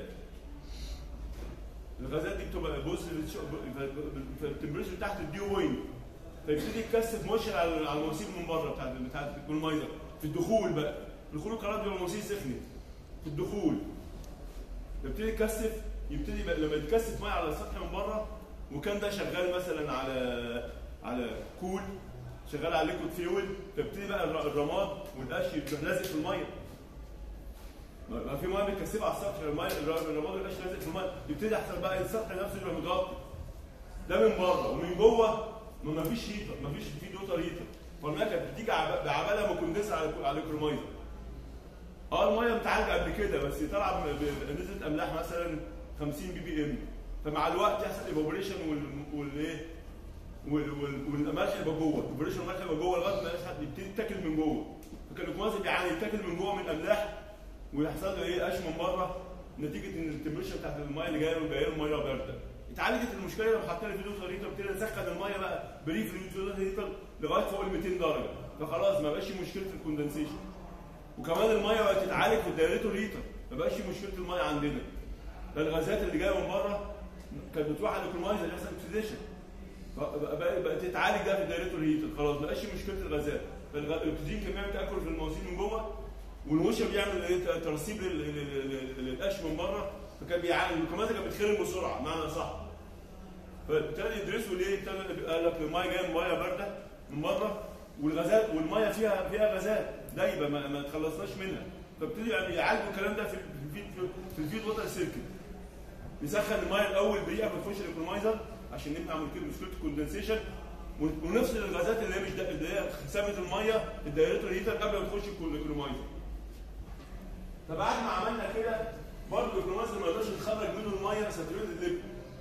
الغازات دي بتبقى بص التمبريتشر تحت الديو بوينت فيبتدي يتكثف موشر على على المواسير من بره بتاعت بتاعت الكولمايزر في الدخول بقى في الدخول القناه بيبقى المواسير سخنت في الدخول يبتدي يتكثف يبتدي بقى لما يتكثف ميه على السطح من بره وكان ده شغال مثلا على على كول شغال على ليكويد فيول فيبتدي بقى الر- الرماد والقش يروح لازق في الميه ما في ميه بتكثفها على السطح الميه الر- الرماد والقش لازق في الميه يبتدي يحصل بقى السطح نفسه يبقى متغطي ده من بره ومن جوه ما ما فيش هيتر ما فيش في دوتر هيتر فالميه كانت بتيجي عب- بعبالة مكندسه على على الكرومايزر اه الميه متعالجه قبل كده بس طالعه ب- ب- نسبه املاح مثلا 50 بي بي ام فمع الوقت يحصل ايفابوريشن والايه وال- وال- والملح يبقى جوه الايفابوريشن والملح يبقى جوه لغايه ما يحصل- يبتدي يتاكل من جوه فكان الكوماز بيعاني يتاكل من جوه من املاح ويحصل له ايه قش من بره نتيجه ان التمبريتشر بتاعت الميه اللي جايه له جايه له الميه بارده اتعالجت المشكله لما حطينا في دوتر هيتر ابتدينا نسخن الميه بقى بريف دوتر هيتر لغايه فوق ال 200 درجه فخلاص ما بقاش مشكله الكوندنسيشن وكمان الميه بقت تتعالج في الدايريتور هيتر ما بقاش مشكله الميه عندنا ده الغازات اللي جايه من بره كانت بتروح على الكرومايزر يحصل اكسيديشن بقت بقت تتعالج ده في الدايريتور هيتر خلاص ما بقاش مشكله الغازات فالغ- الاكسجين كمان بتاكل في المواسير من جوه والوشة بيعمل ايه ترسيب لل- لل- لل- للقش من بره فكان بيعاني الكمازه كانت بتخرم بسرعه بمعنى صح فابتدى يدرسوا ليه ابتدى قال لك الميه جايه من ميه بارده من بره والغازات والميه فيها فيها غازات دايبه ما, ما تخلصناش منها فابتدوا يعني يعالجوا الكلام ده في الفيد في الفيد ووتر سيركت يسخن الميه الاول دقيقه ما تخش الايكونومايزر عشان نمنع من مشكله الكوندنسيشن ونفصل الغازات اللي هي مش دا- اللي هي سابت الميه الدايركتور هيتر قبل ما تخش الكلومايزر فبعد ما عملنا كده برضه الكلومايزر ما يقدرش يخرج منه الميه ساتوريتد ليكويد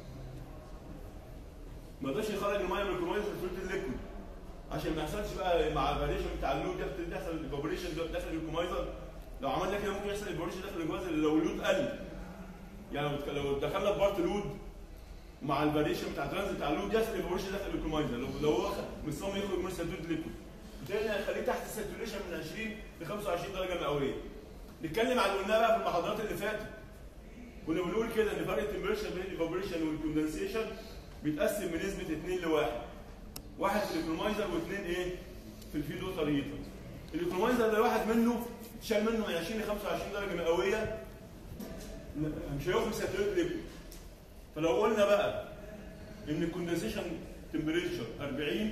ما يقدرش يخرج الميه من الكلومايزر ساتوريتد ليكويد عشان ما يحصلش بقى مع الفاريشن بتاع اللود ده تحصل الايفابوريشن داخل الكلومايزر لو عملنا كده ممكن يحصل ايفابوريشن داخل الكلومايزر لو اللود قل يعني لو لو دخلنا في بارت لود مع الفاريشن بتاع ترانزيت بتاع اللود يحصل ايفابوريشن داخل الكلومايزر لو لو هو مصمم يخرج من ساتوريتد ليكويد بالتالي هيخليه تحت الساتوريشن من 20 ل 25 درجه مئويه نتكلم عن اللي قلناه بقى في المحاضرات اللي فاتت كنا بنقول كده ان فرق التمبريتشر بين الايفابوريشن والكوندنسيشن بيتقسم بنسبه 2 لواحد واحد في الايكونومايزر واثنين ايه في الفيد ووتر هيتر الايكونومايزر ده واحد منه شال منه من 20 ل 25 درجه مئويه مش هيخرج ساتوريت ليكويد فلو قلنا بقى ان الكوندنسيشن تمبريتشر 40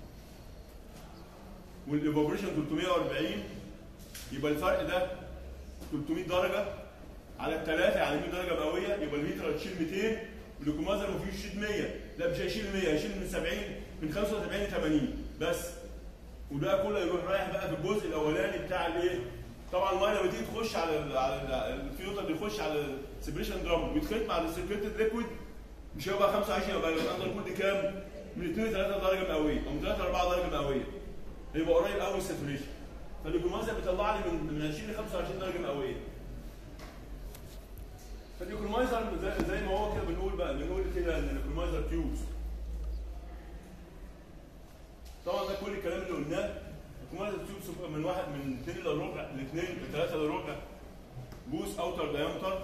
والايفابوريشن 340 يبقى الفرق ده 300 درجه على الثلاثه يعني 100 درجه مئويه يبقى الهيتر هتشيل 200 والكومازر ما فيهوش يشيل 100 لا مش هيشيل 100 هيشيل من 70 من 75 ل 80 بس وده كله يروح رايح بقى في الجزء الاولاني بتاع الايه؟ طبعا الميه لما تيجي تخش على ال على ال- الفيوتر بيخش على السبريشن درام ويتخلط مع السيركيتد ليكويد مش هيبقى 25 يبقى الاندر كود كام؟ من 2 ل 3 درجه مئويه او من 3 ل 4 درجه مئويه هيبقى قريب قوي من الساتوريشن فالجلوكومازا بيطلع لي من من 20 ل 25 درجه مئويه فالجلوكومايزر زي, زي ما هو كده بنقول بقى بنقول كده ان الجلوكومايزر تيوبس طبعا ده كل الكلام اللي قلناه الجلوكومايزر تيوبس بيبقى من واحد من 2 الا ربع ل 2 ل 3 الا ربع بوس اوتر دايمتر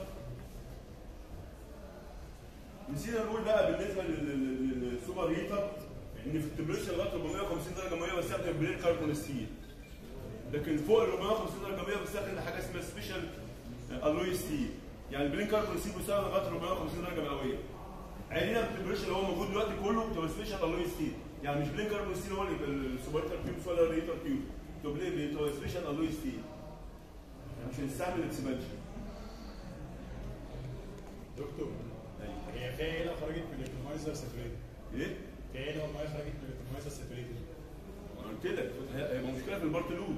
نسينا نقول بقى بالنسبه لل- لل- للسوبر هيتر ان في التمبريتشر لغايه 450 درجه مئويه بستخدم بلين كربون ستيل لكن فوق ال 450 درجه مئويه بستخدم حاجه اسمها سبيشال الوي ستيل يعني البلين كربون ستيل بيستخدم لغايه 450 درجه مئويه عينينا بالتمبريتشر اللي هو موجود دلوقتي كله بتبقى سبيشال الوي ستيل يعني مش بلين كربون ستيل هو ال- السوبر هيتر تيوبس ولا الريتر تيوب بتبقى بلين- بتبقى سبيشال الوي ستيل عشان تستعمل اكسبانشن دكتور هي فيها ايه لو خرجت من الايكونومايزر ساتوريتد؟ ايه؟ فيها ايه لو الميه خرجت من الايكونومايزر ساتوريتد؟ انا قلت لك هي- هيبقى مشكله في البارت لود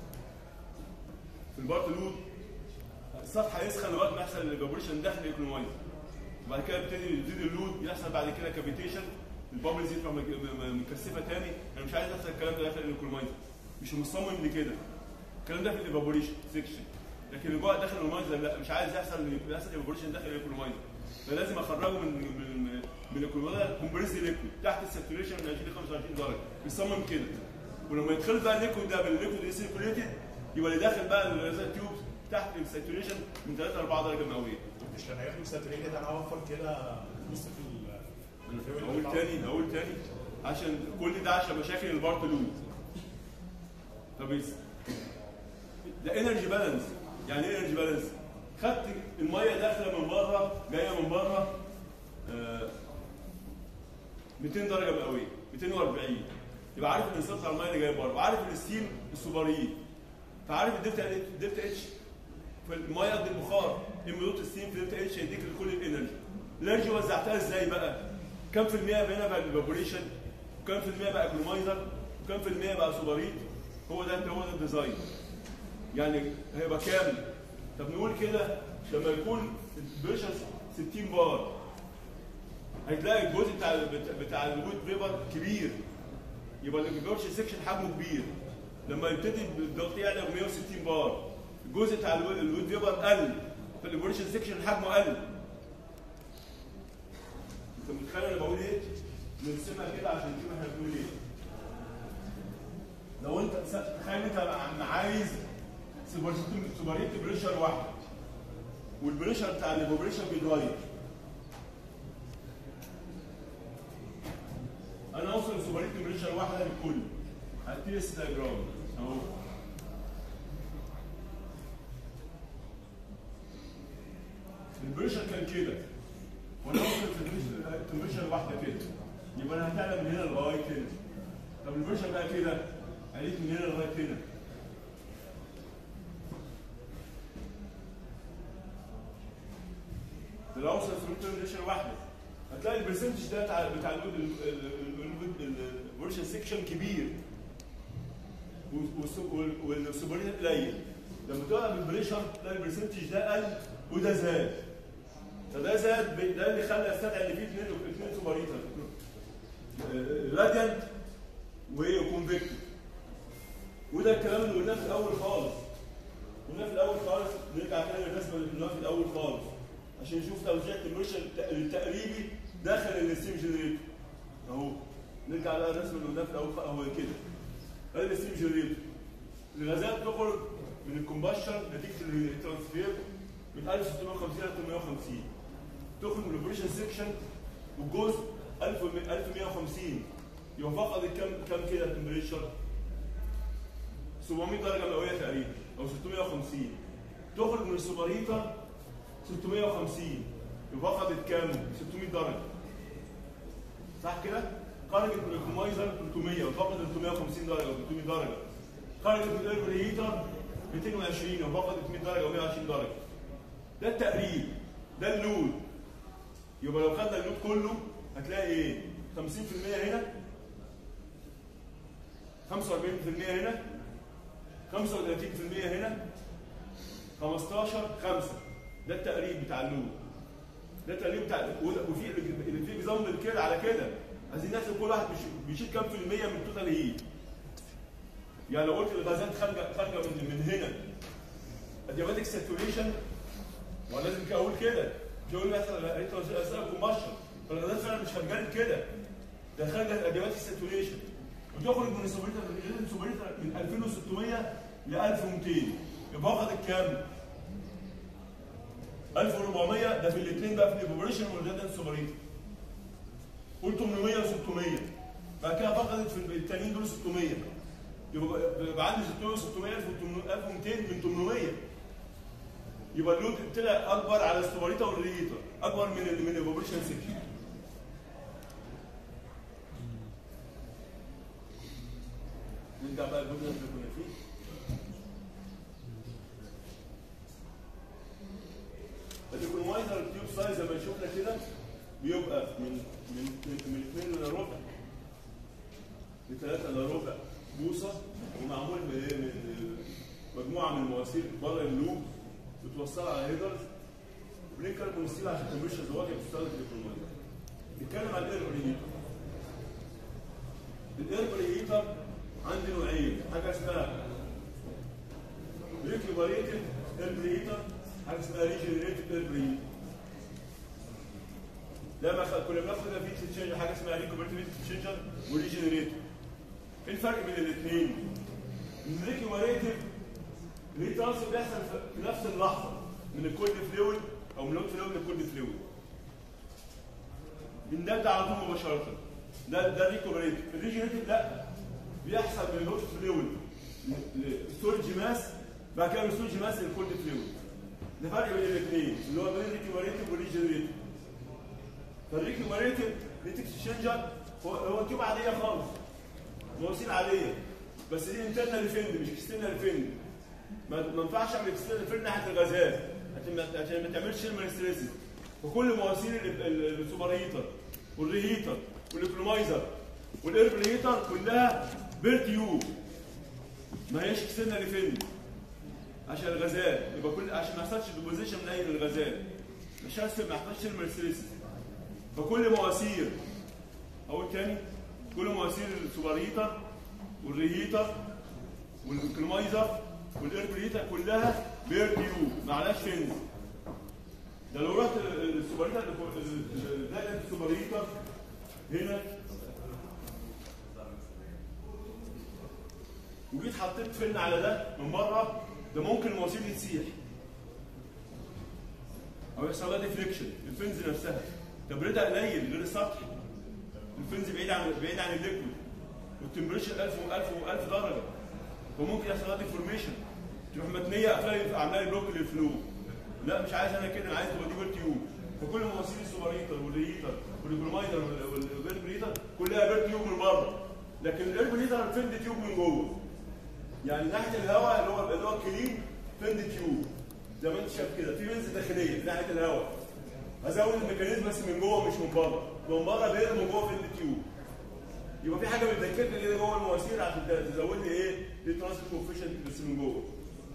في البارت لود السطح هيسخن لغايه ما يحصل الايفابوريشن داخل الايكونومايزر وبعد كده يبتدي يزيد اللود يحصل بعد كده كافيتيشن البابلز يطلع مك- م- م- مكثفه تاني انا مش عايز يحصل الكلام ده داخل الايكونومايزر مش مصمم لكده الكلام ده في الايفابوريشن سيكشن لكن اللي جوه داخل الايكونومايزر لا مش عايز يحصل يحصل ايفابوريشن داخل الايكونومايزر فلازم اخرجه من من من الايكونومايزر كومبريس ليكويد تحت الساتوريشن من 20 ل 25 درجه بيصمم كده ولما يدخل بقى الليكويد ده بالليكويد ريسيركوليتد يبقى اللي داخل بقى التيوب تحت الساتوريشن من 3 ل 4 درجه مئويه مش لما ياخدوا ساتوريتد انا اوفر كده فلوس في ال في الفيول اقول بتاعه. تاني اقول تاني عشان كل ده عشان مشاكل البارت لود طب يس- ده انرجي بالانس يعني ايه انرجي بالانس خدت الميه داخله من بره جايه من بره آه، 200 درجه مئويه 240 يبقى عارف الانسان بتاع الميه اللي جايه بره وعارف الستيم السوبريين فعارف الدلتا الدلتا اتش فالميه قد البخار ام دوت ستيم في دلتا اتش هيديك كل الانرجي الانرجي وزعتها ازاي بقى؟ كم في المية هنا بقى الايفابوريشن وكم في المية بقى اكلومايزر وكم في المية بقى سوبريت هو ده هو ده الديزاين يعني هيبقى كام؟ طب نقول كده لما يكون البريشر 60 بار هتلاقي الجزء بتاع بتاع الويت فيبر كبير يبقى الانفيرشن سيكشن حجمه كبير لما يبتدي الضغط يعلى ب 160 بار الجزء بتاع الو- الويت فيبر قل فالانفيرشن سيكشن حجمه قل انت متخيل انا بقول ايه؟ نرسمها كده عشان نشوف احنا بنقول ايه لو انت س- تخيل انت عم عايز سوبر- سوبريت بريشر واحده والبريشر بتاع الايفابوريشن بيتغير انا اوصل لسوبريت بريشر واحده للكل هدي اس دايجرام اهو البريشر كان كده وانا اوصل التمبريشر واحده كده يبقى انا هتعلى من هنا لغايه هنا طب البريشر بقى كده عليك من هنا لغايه هنا ده لو اوصل سوبريت بريشر واحده هتلاقي البرسنتج ده بتاع بتاع الورشن سيكشن كبير والسوبرين قليل لما تقع بالبريشر تلاقي البرسنتج ده قل وده زاد فده زاد ب- ده اللي خلى استدعي ان في اثنين اثنين سوبريتر راديانت وكونفكتيف وده الكلام اللي قلناه في الاول خالص قلناه في الاول خالص نرجع تاني للرسمه اللي قلناها في الاول خالص عشان نشوف توزيع التمبريتشر التقريبي داخل الستيم جنريتور اهو نرجع للرسمه اللي قلناها في الاول خالص اهو كده هذا الستيم جنريتور الغازات تخرج من الكومباشن نتيجه الترانسفير من 1650 ل 850 تخرج من الاوبريشن سيكشن والجزء 1000 1150 يبقى فقد كم كم كده التمبريتشر 700 درجه مئويه تقريبا او 650 تخرج من السوبر هيتر 650 يبقى فقدت كام 600 درجه صح كده خرجت من الكومايزر 300 وفقدت 350 درجه او 300 درجه خرجت من الاير هيتر 220 وفقدت 100 درجه او 120 درجه ده التقريب ده اللود يبقى لو خدنا اللود كله هتلاقي ايه 50% هنا 45% هنا 35% هنا 15 5 ده التقريب بتاع اللود ده التقريب بتاع وده- وفي اللي في اكزامبل كده على كده عايزين نحسب كل واحد بيش- بيشيل كام في المية من التوتال هيت يعني لو قلت الغازات خارجه خارجه من من هنا ادياباتيك ساتوريشن ما لازم كده اقول كده مش هقول مثلا انت اسئله كومباشن فالغازات فعلا مش خارجه كده ده خارجه ادياباتيك ساتوريشن وتخرج من السوبريتر من السوبريتر من 2600 ل 1200 يبقى واخد كام؟ 1400 ده في الاثنين بقى في الايفوبريشن والريدن سوبريتر قول 800 و600 بعد كده فقدت في التانيين دول 600 يبقى يبقى عندي 600 600 1200 من 800 يبقى اللود طلع اكبر على السوبريتا والريتا اكبر من ال من الايفوبريشن سيكشن نرجع بقى الجزء اللي كنا فيه الكونوايزر التيوب سايز زي ما شفنا كده بيبقى من من من 2 الا ربع ل 3 الا ربع بوصه ومعمول من ايه من مجموعه من المواسير بره اللوب بتوصلها على هيدرز وبلين كربون ستيل عشان تمشي الزواج بتستخدم في الكونوايزر نتكلم عن الاير بريهيتر الاير بريهيتر عندي نوعين حاجه اسمها ريكيوبريتد اير بريهيتر حاجه اسمها ريجنريتد اير بريهيتر لما خ- كنا بناخد ده في تشينج حاجه اسمها ريكوبرتيف تشينجر وريجنريتد ايه الفرق بين الاثنين؟ الريكوبرتيف ريترانس بيحصل في في نفس اللحظه من الكولد فلويد او من الهوت فلويد للكولد فلويد من ده ده على طول مباشره ده ده ريكوبرتيف الريجنريتد لا بيحصل من الهوت فلويد لستورج ماس بعد كده من ستورج ماس للكولد فلويد ده فرق بين الاثنين اللي هو بين الريكوبرتيف والريجنريتد فالريكوبريتيف ريت اكسشينجر هو هو تيوب عاديه خالص مواسير عاديه بس دي انترنال فيند مش اكسترنال فيند ما ما ينفعش اعمل اكسترنال فيند ناحيه الغازات عشان ما عشان ما تعملش شيرمان ستريسز وكل مواسير ال- ال- السوبر هيتر والريهيتر والاكلومايزر والاير بريهيتر كلها بير تيوب ما هيش اكسترنال فيند عشان الغازات يبقى كل عشان ما يحصلش ديبوزيشن من اي من الغازات مش هيحصل ما يحصلش شيرمان ستريسز فكل مواسير اقول تاني كل مواسير السوبريتا والريهيتا والكلمايزر والايربريتا كلها بير تيوب معلاش فين ده لو رحت السوبريتا دايره السوبريتا هنا وجيت حطيت فن على ده من بره ده ممكن المواسير دي تسيح او يحصل لها ديفليكشن الفنز نفسها تبريدها قليل غير السطح الفنز بعيد عن بعيد عن الليكويد والتمبريتشر 1000 و1000 و1000 درجه وممكن يحصل لها ديفورميشن تروح متنيه قافله عامله لي بلوك للفلو لا مش عايز انا كده انا عايز تبقى دي بير تيوب فكل مواسير السوبريتر والريتر والجلومايتر والبيربريتر كلها بير تيوب من بره لكن البيربريتر فند تيوب من جوه يعني ناحيه الهواء اللي هو اللي هو كلين فند تيوب زي ما انت شايف كده في بنز داخليه ناحيه الهواء ازود الميكانيزم بس من جوه مش من بره من بره بيرمي من جوه في التيوب يبقى في حاجه بتذكرني كده جوه المواسير عشان تزود لي ايه الترانسفير كوفيشنت بس من جوه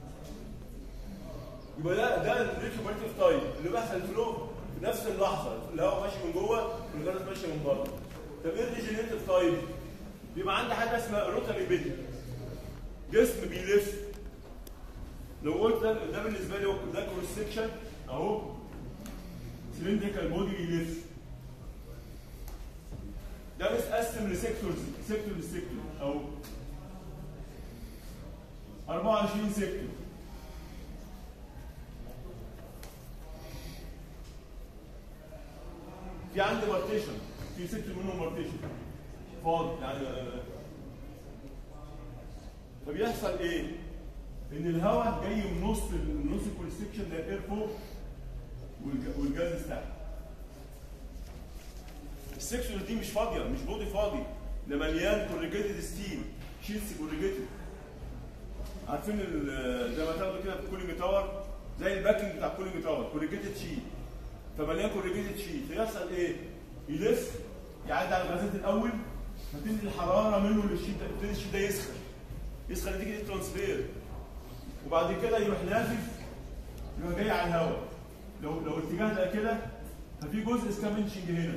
يبقى ده ده الريكوبرتيف تايب اللي بيحصل فلو في نفس اللحظه الهواء ماشي من جوه والجرس ماشي من بره طب ايه الريجنريتيف تايب؟ بيبقى عندي حاجه اسمها روتاري بيت جسم بيلف لو قلت ده ده بالنسبه لي ده كروس سكشن اهو سلندريكال بودي بيلف ده متقسم لسيكتورز سيكتور لسيكتور اهو 24 سيكتور في عندي بارتيشن في سيكتور منهم بارتيشن فاضي يعني آه، فبيحصل ايه؟ ان الهواء جاي من نص من نص الكونستكشن ده الاير فوق والج- والجاز تحت. السكشن دي مش فاضيه مش بودي فاضي ده مليان كوريجيتد ستيل شيتس كوريجيتد عارفين ال- زي ما تاخدوا كده في الكولينج تاور زي الباكنج بتاع الكولينج تاور كوريجيتد شيت فمليان كوريجيتد شيت فيحصل ايه؟ يلف يعدي على الغازات الاول فتنزل الحراره منه للشيت ده يبتدي الشيت ده يسخن يسخن نتيجه الترانسفير وبعد كده يروح لافف يروح جاي على الهواء لو لو الاتجاه ده كده ففي جزء سكافنشنج هنا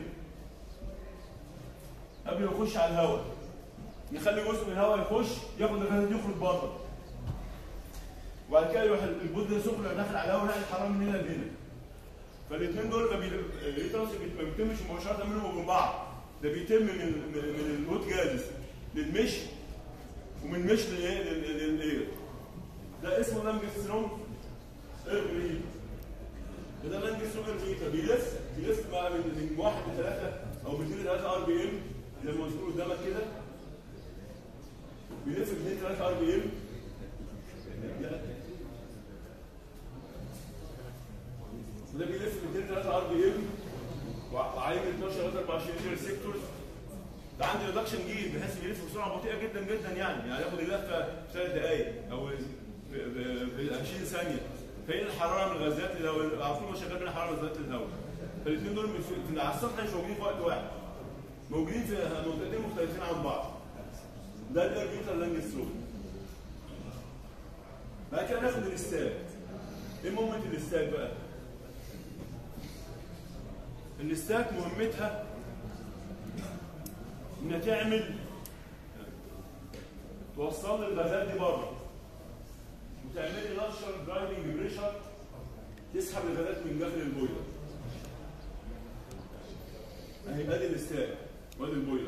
قبل ما يخش على الهواء يخلي جزء من الهواء يخش ياخد الغاز دي يخرج بره وبعد كده يروح البود ده سخن يروح داخل على الهواء ينقل الحراره من هنا لهنا فالاثنين دول ما بي- الريترانس ما بيتمش مباشره منهم ومن بعض ده بيتم من من, من الهوت جازز للمش ومن مش للايه لل- للاير ده اسمه لانجسترونج اير ده لانجسترونج اير بيلف بيلف بقى من من واحد لثلاثه او من اثنين لثلاثه ار بي ام زي ما مذكور قدامك كده بيلف من اثنين لثلاثه ار بي ام وده بيلف من 2 3 ار بي ام وعايم 12 3 24 شير سيكتورز ده عندي ريدكشن جيد بحيث يلف بسرعه بطيئه جدا جدا يعني يعني ياخد اللفه في ثلاث دقائق او ب ب- ب 20 ثانيه فين الحراره من الغازات اللي لو على طول ما شغال بين الحراره من غازات الهواء فالاثنين دول في- في على السطح مش موجودين في وقت واحد موجودين في منطقتين مختلفين عن بعض ده الاير ميتر لانجستروم بعد كده ناخد الاستاك ايه مهمه الاستاك بقى؟ الاستاك مهمتها انها تعمل توصل لي الغازات دي بره وتعمل لي نشر درايفنج بريشر تسحب الغازات من داخل البويلر اهي ادي الاستاك وادي البويلر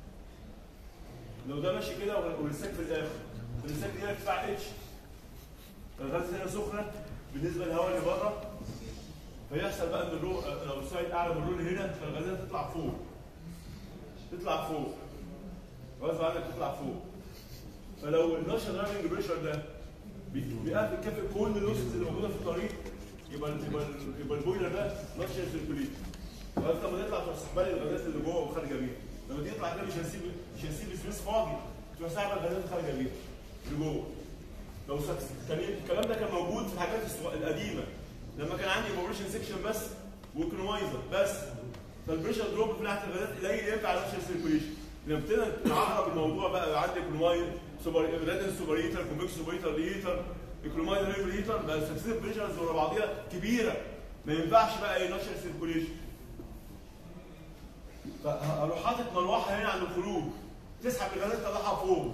لو ده ماشي كده والاستاك في الاخر الاستاك دي ارتفاع اتش الغاز هنا سخنه بالنسبه للهواء اللي بره فيحصل بقى ان الرو لو السايد اعلى من الرول هنا فالغازات تطلع فوق تطلع فوق غصب عنك تطلع فوق فلو النشر درايفنج بريشر ده بي- بيقفل كافئ كل اللوسز اللي موجوده في الطريق يبقى يبقى يبقى البويلر ده نشر سيركوليت لغايه لما تطلع تروح سحبه لي الغازات اللي جوه وخارجه بيها لما تيجي تطلع كده مش هنسيب مش هنسيب سبيس فاضي تروح ساحبه الغازات خارجه بيها لجوه لو سكس كان الكلام ده كان موجود في الحاجات الصغ- القديمه لما كان عندي ايفابوريشن سيكشن بس وايكونومايزر بس فالبريشر دروب في ناحيه الغازات قليل ينفع على نفس السيركوليشن لما ابتدينا نعرب الموضوع بقى عندي ايكونومايزر سوبر ريدن سوبر هيتر كونفكس سوبر هيتر ريتر ايكونومايزر ريفر هيتر بقى السكسيف بريشرز ورا بعضيها كبيره ما ينفعش بقى ينشر سيركوليشن فاروح حاطط مروحه هنا عند الخروج تسحب الغازات تطلعها فوق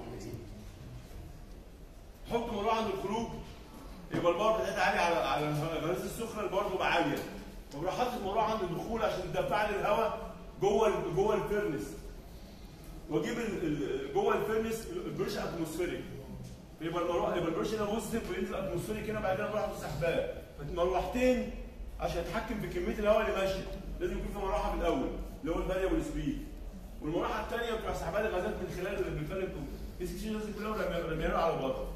حط مروحه عند الخروج يبقى البار بتاعتها عاليه على على الغازات السخنه البار تبقى عاليه وبروح حاطط مروحه عند الدخول عشان تدفع لي الهواء جوه ال- جوه الفيرنس واجيب ال- ال- جوه الفيرنس البريشر اتموسفيريك يبقى المروحه يبقى البريشر هنا بوزيتيف وينزل اتموسفيريك هنا بعد كده نروح سحباه فالمروحتين عشان اتحكم في كميه الهواء اللي ماشيه لازم يكون في مروحه في الاول اللي هو الفاريبل سبيد والمروحه الثانيه بتروح سحبها لي الغازات من خلال بالفاريبل السكشن لازم كلها رميها على بره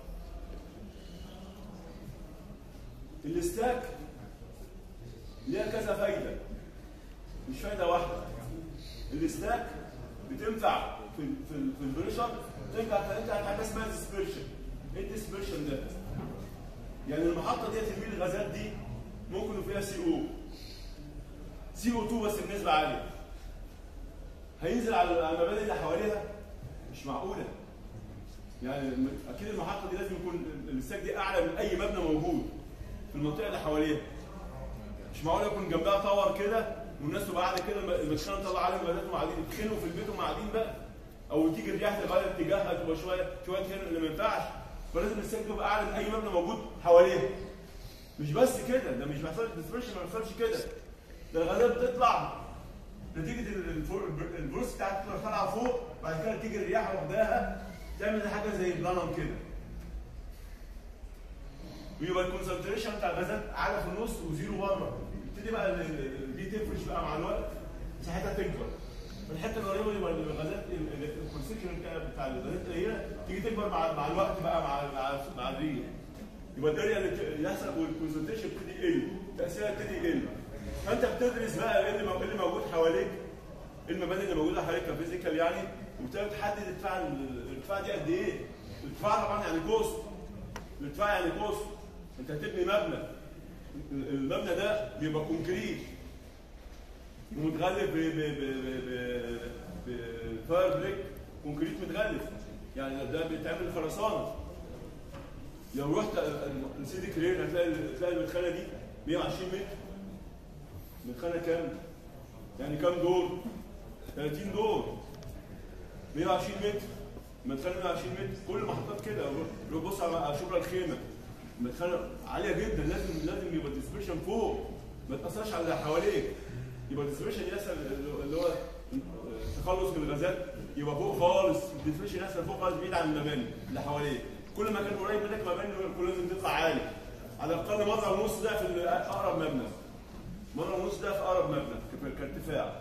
الاستاك ليها كذا فايده مش فايده واحده الاستاك بتنفع في ال- في ال- في البريشر تنفع تنفع حاجه اسمها ديسبرشن ايه الديسبرشن ده؟ يعني المحطه دي ترمي الغازات دي ممكن يبقى فيها سي او سي او 2 بس بنسبه عاليه هينزل على على المباني اللي حواليها مش معقوله يعني الم- اكيد المحطه دي لازم يكون الاستاك دي اعلى من اي مبنى موجود في المنطقه اللي حواليها مش معقول يكون جنبها طور كده والناس تبقى قاعده كده الم- المدخنه طالعه على المبانات وقاعدين يتخنقوا في البيت وهم قاعدين بقى او تيجي الرياح تغير اتجاهها تبقى شويه شويه هنا اللي ما ينفعش فلازم الاستاك تبقى اعلى من اي مبنى موجود حواليها مش بس كده ده مش بيحصل ديسبرشن ما بيحصلش كده ده الغازات بتطلع نتيجه ال- الفور- البروس بتاعتها تبقى طالعه فوق بعد كده تيجي الرياح واخداها تعمل حاجه زي بلانم كده ويبقى الكونسنتريشن بتاع الغازات اعلى في النص وزيرو بره تبتدي بقى ال- ال- دي تفرش بقى مع الوقت مساحتها تكبر الحته القريبه يبقى الغازات الكونسنتريشن بتاع الغازات هي تيجي تكبر مع مع الوقت بقى مع مع مع الريح يبقى الاريا اللي ت- اللي يحصل والكونسنتريشن يبتدي يقل تاثيرها يبتدي يقل فانت بتدرس بقى ايه اللي مو- إيه اللي موجود حواليك ايه المباني اللي موجوده حواليك كفيزيكال يعني وبتبتدي تحدد ارتفاع ال- الارتفاع دي قد ايه الارتفاع طبعا يعني كوست الارتفاع يعني كوست انت هتبني مبنى ال- المبنى ده بيبقى كونكريت ومتغلف ب ب ب ب ب بفاير بريك كونكريت متغلف يعني ده بيتعمل خرسانه لو رحت سيدي كرير هتلاقي هتلاقي المدخله دي 120 متر مدخله كام؟ يعني كام دور؟ 30 دور 120 متر مدخله 120 متر كل المحطات كده روح بص على على شبرا الخيمه مدخله عاليه جدا لازم لازم يبقى الديسبريشن فوق ما تاثرش على اللي حواليك يبقى الديسبريشن يحصل اللي هو تخلص من الغازات يبقى فوق خالص الديسبريشن يحصل فوق خالص بعيد عن المباني اللي حواليك كل ما كان قريب منك مباني كل لازم تطلع عالي على الاقل مره ونص ده في اقرب مبنى مره ونص ده في اقرب مبنى ك- كارتفاع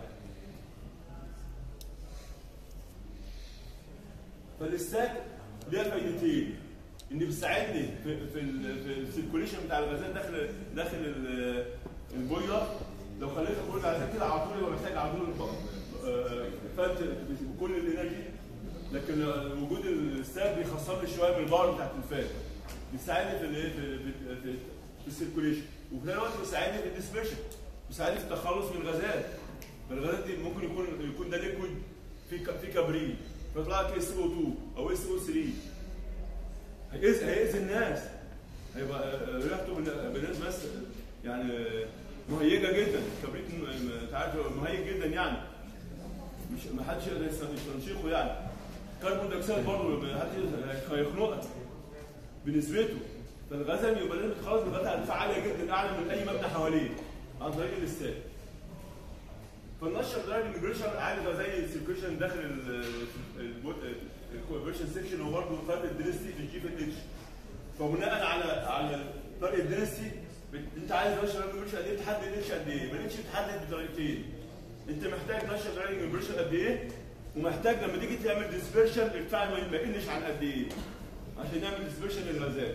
فالاستاك ليها فايدتين ان بتساعدني في في ال- في السيركوليشن بتاع الغازات داخل داخل ال- البويلر لو خليت كل الغازات كده على طول يبقى محتاج على طول آه، فانت بكل الانرجي لكن وجود الستاك بيخسر لي شويه من الباور بتاعت الفان بيساعدني في الايه في في, في, في السيركوليشن وفي نفس الوقت بيساعدني في الديسبريشن بيساعدني في التخلص من الغازات فالغازات دي ممكن يكون يكون ده ليكويد في ك- في كبريت فيطلع لك اس او 2 او اس او 3 هيأذي هيأذي الناس هيبقى ريحته بن- بالناس بس يعني مهيجه جدا كبريت م- م- انت عارف مهيج جدا يعني مش ما حدش يقدر يستن- يستنشقه يعني كربون دايوكسيد برضه ما حدش يقدر- هيخنقك بنسبته فالغاز يبقى لازم تخلص من غاز ارتفاع عاليه جدا اعلى من اي مبنى حواليه عن طريق الاستاد فالنشر درايفنج بريشر عادي ده زي السيركيشن داخل الكونفرشن سيكشن هو برضه فرق الدنسيتي في الجي في الاتش فبناء على على فرق الدنسيتي انت عايز نشر درايفنج بريشر قد ايه تحدد الاتش قد ايه؟ ما الاتش بتحدد بطريقتين انت محتاج نشر درايفنج بريشر قد ايه؟ ومحتاج لما تيجي تعمل ديسبرشن الارتفاع ما ما يقلش عن قد ايه؟ عشان نعمل ديسبرشن للغازات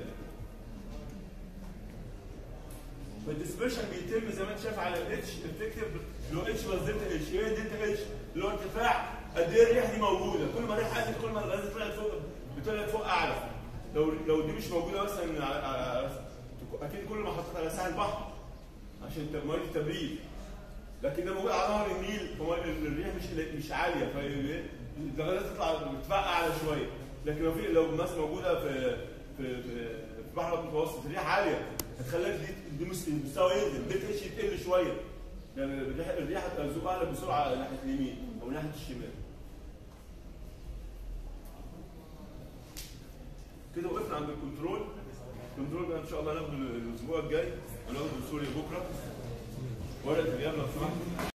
فالديسبرشن بيتم زي ما انت شايف على الاتش افكتيف لو اتش بلس دلتا اتش ايه دلتا اتش اللي هو ارتفاع قد ايه الريح دي موجوده كل ما الريح قلت كل ما الغازات طلعت فوق بتطلع فوق اعلى لو لو دي مش موجوده مثلا على- على- اكيد كل ما حطيت على ساحل البحر عشان ت- مواد التبريد لكن ده موجود على نهر النيل فهو ال- الريح مش مش عاليه فالغازات تطلع بارتفاع اعلى شويه لكن لو في لو مثلا موجوده في في في في البحر المتوسط الريح عاليه هتخليك دي دي مس- المستوى ينزل الدلتا اتش يقل شويه يعني الريح الريح هتزوق اعلى بسرعه ناحيه اليمين او ناحيه الشمال كده وقفنا عند الكنترول الكنترول ده ان شاء الله هناخده الاسبوع الجاي وناخده سوريا بكره ورقه الغياب لو سمحت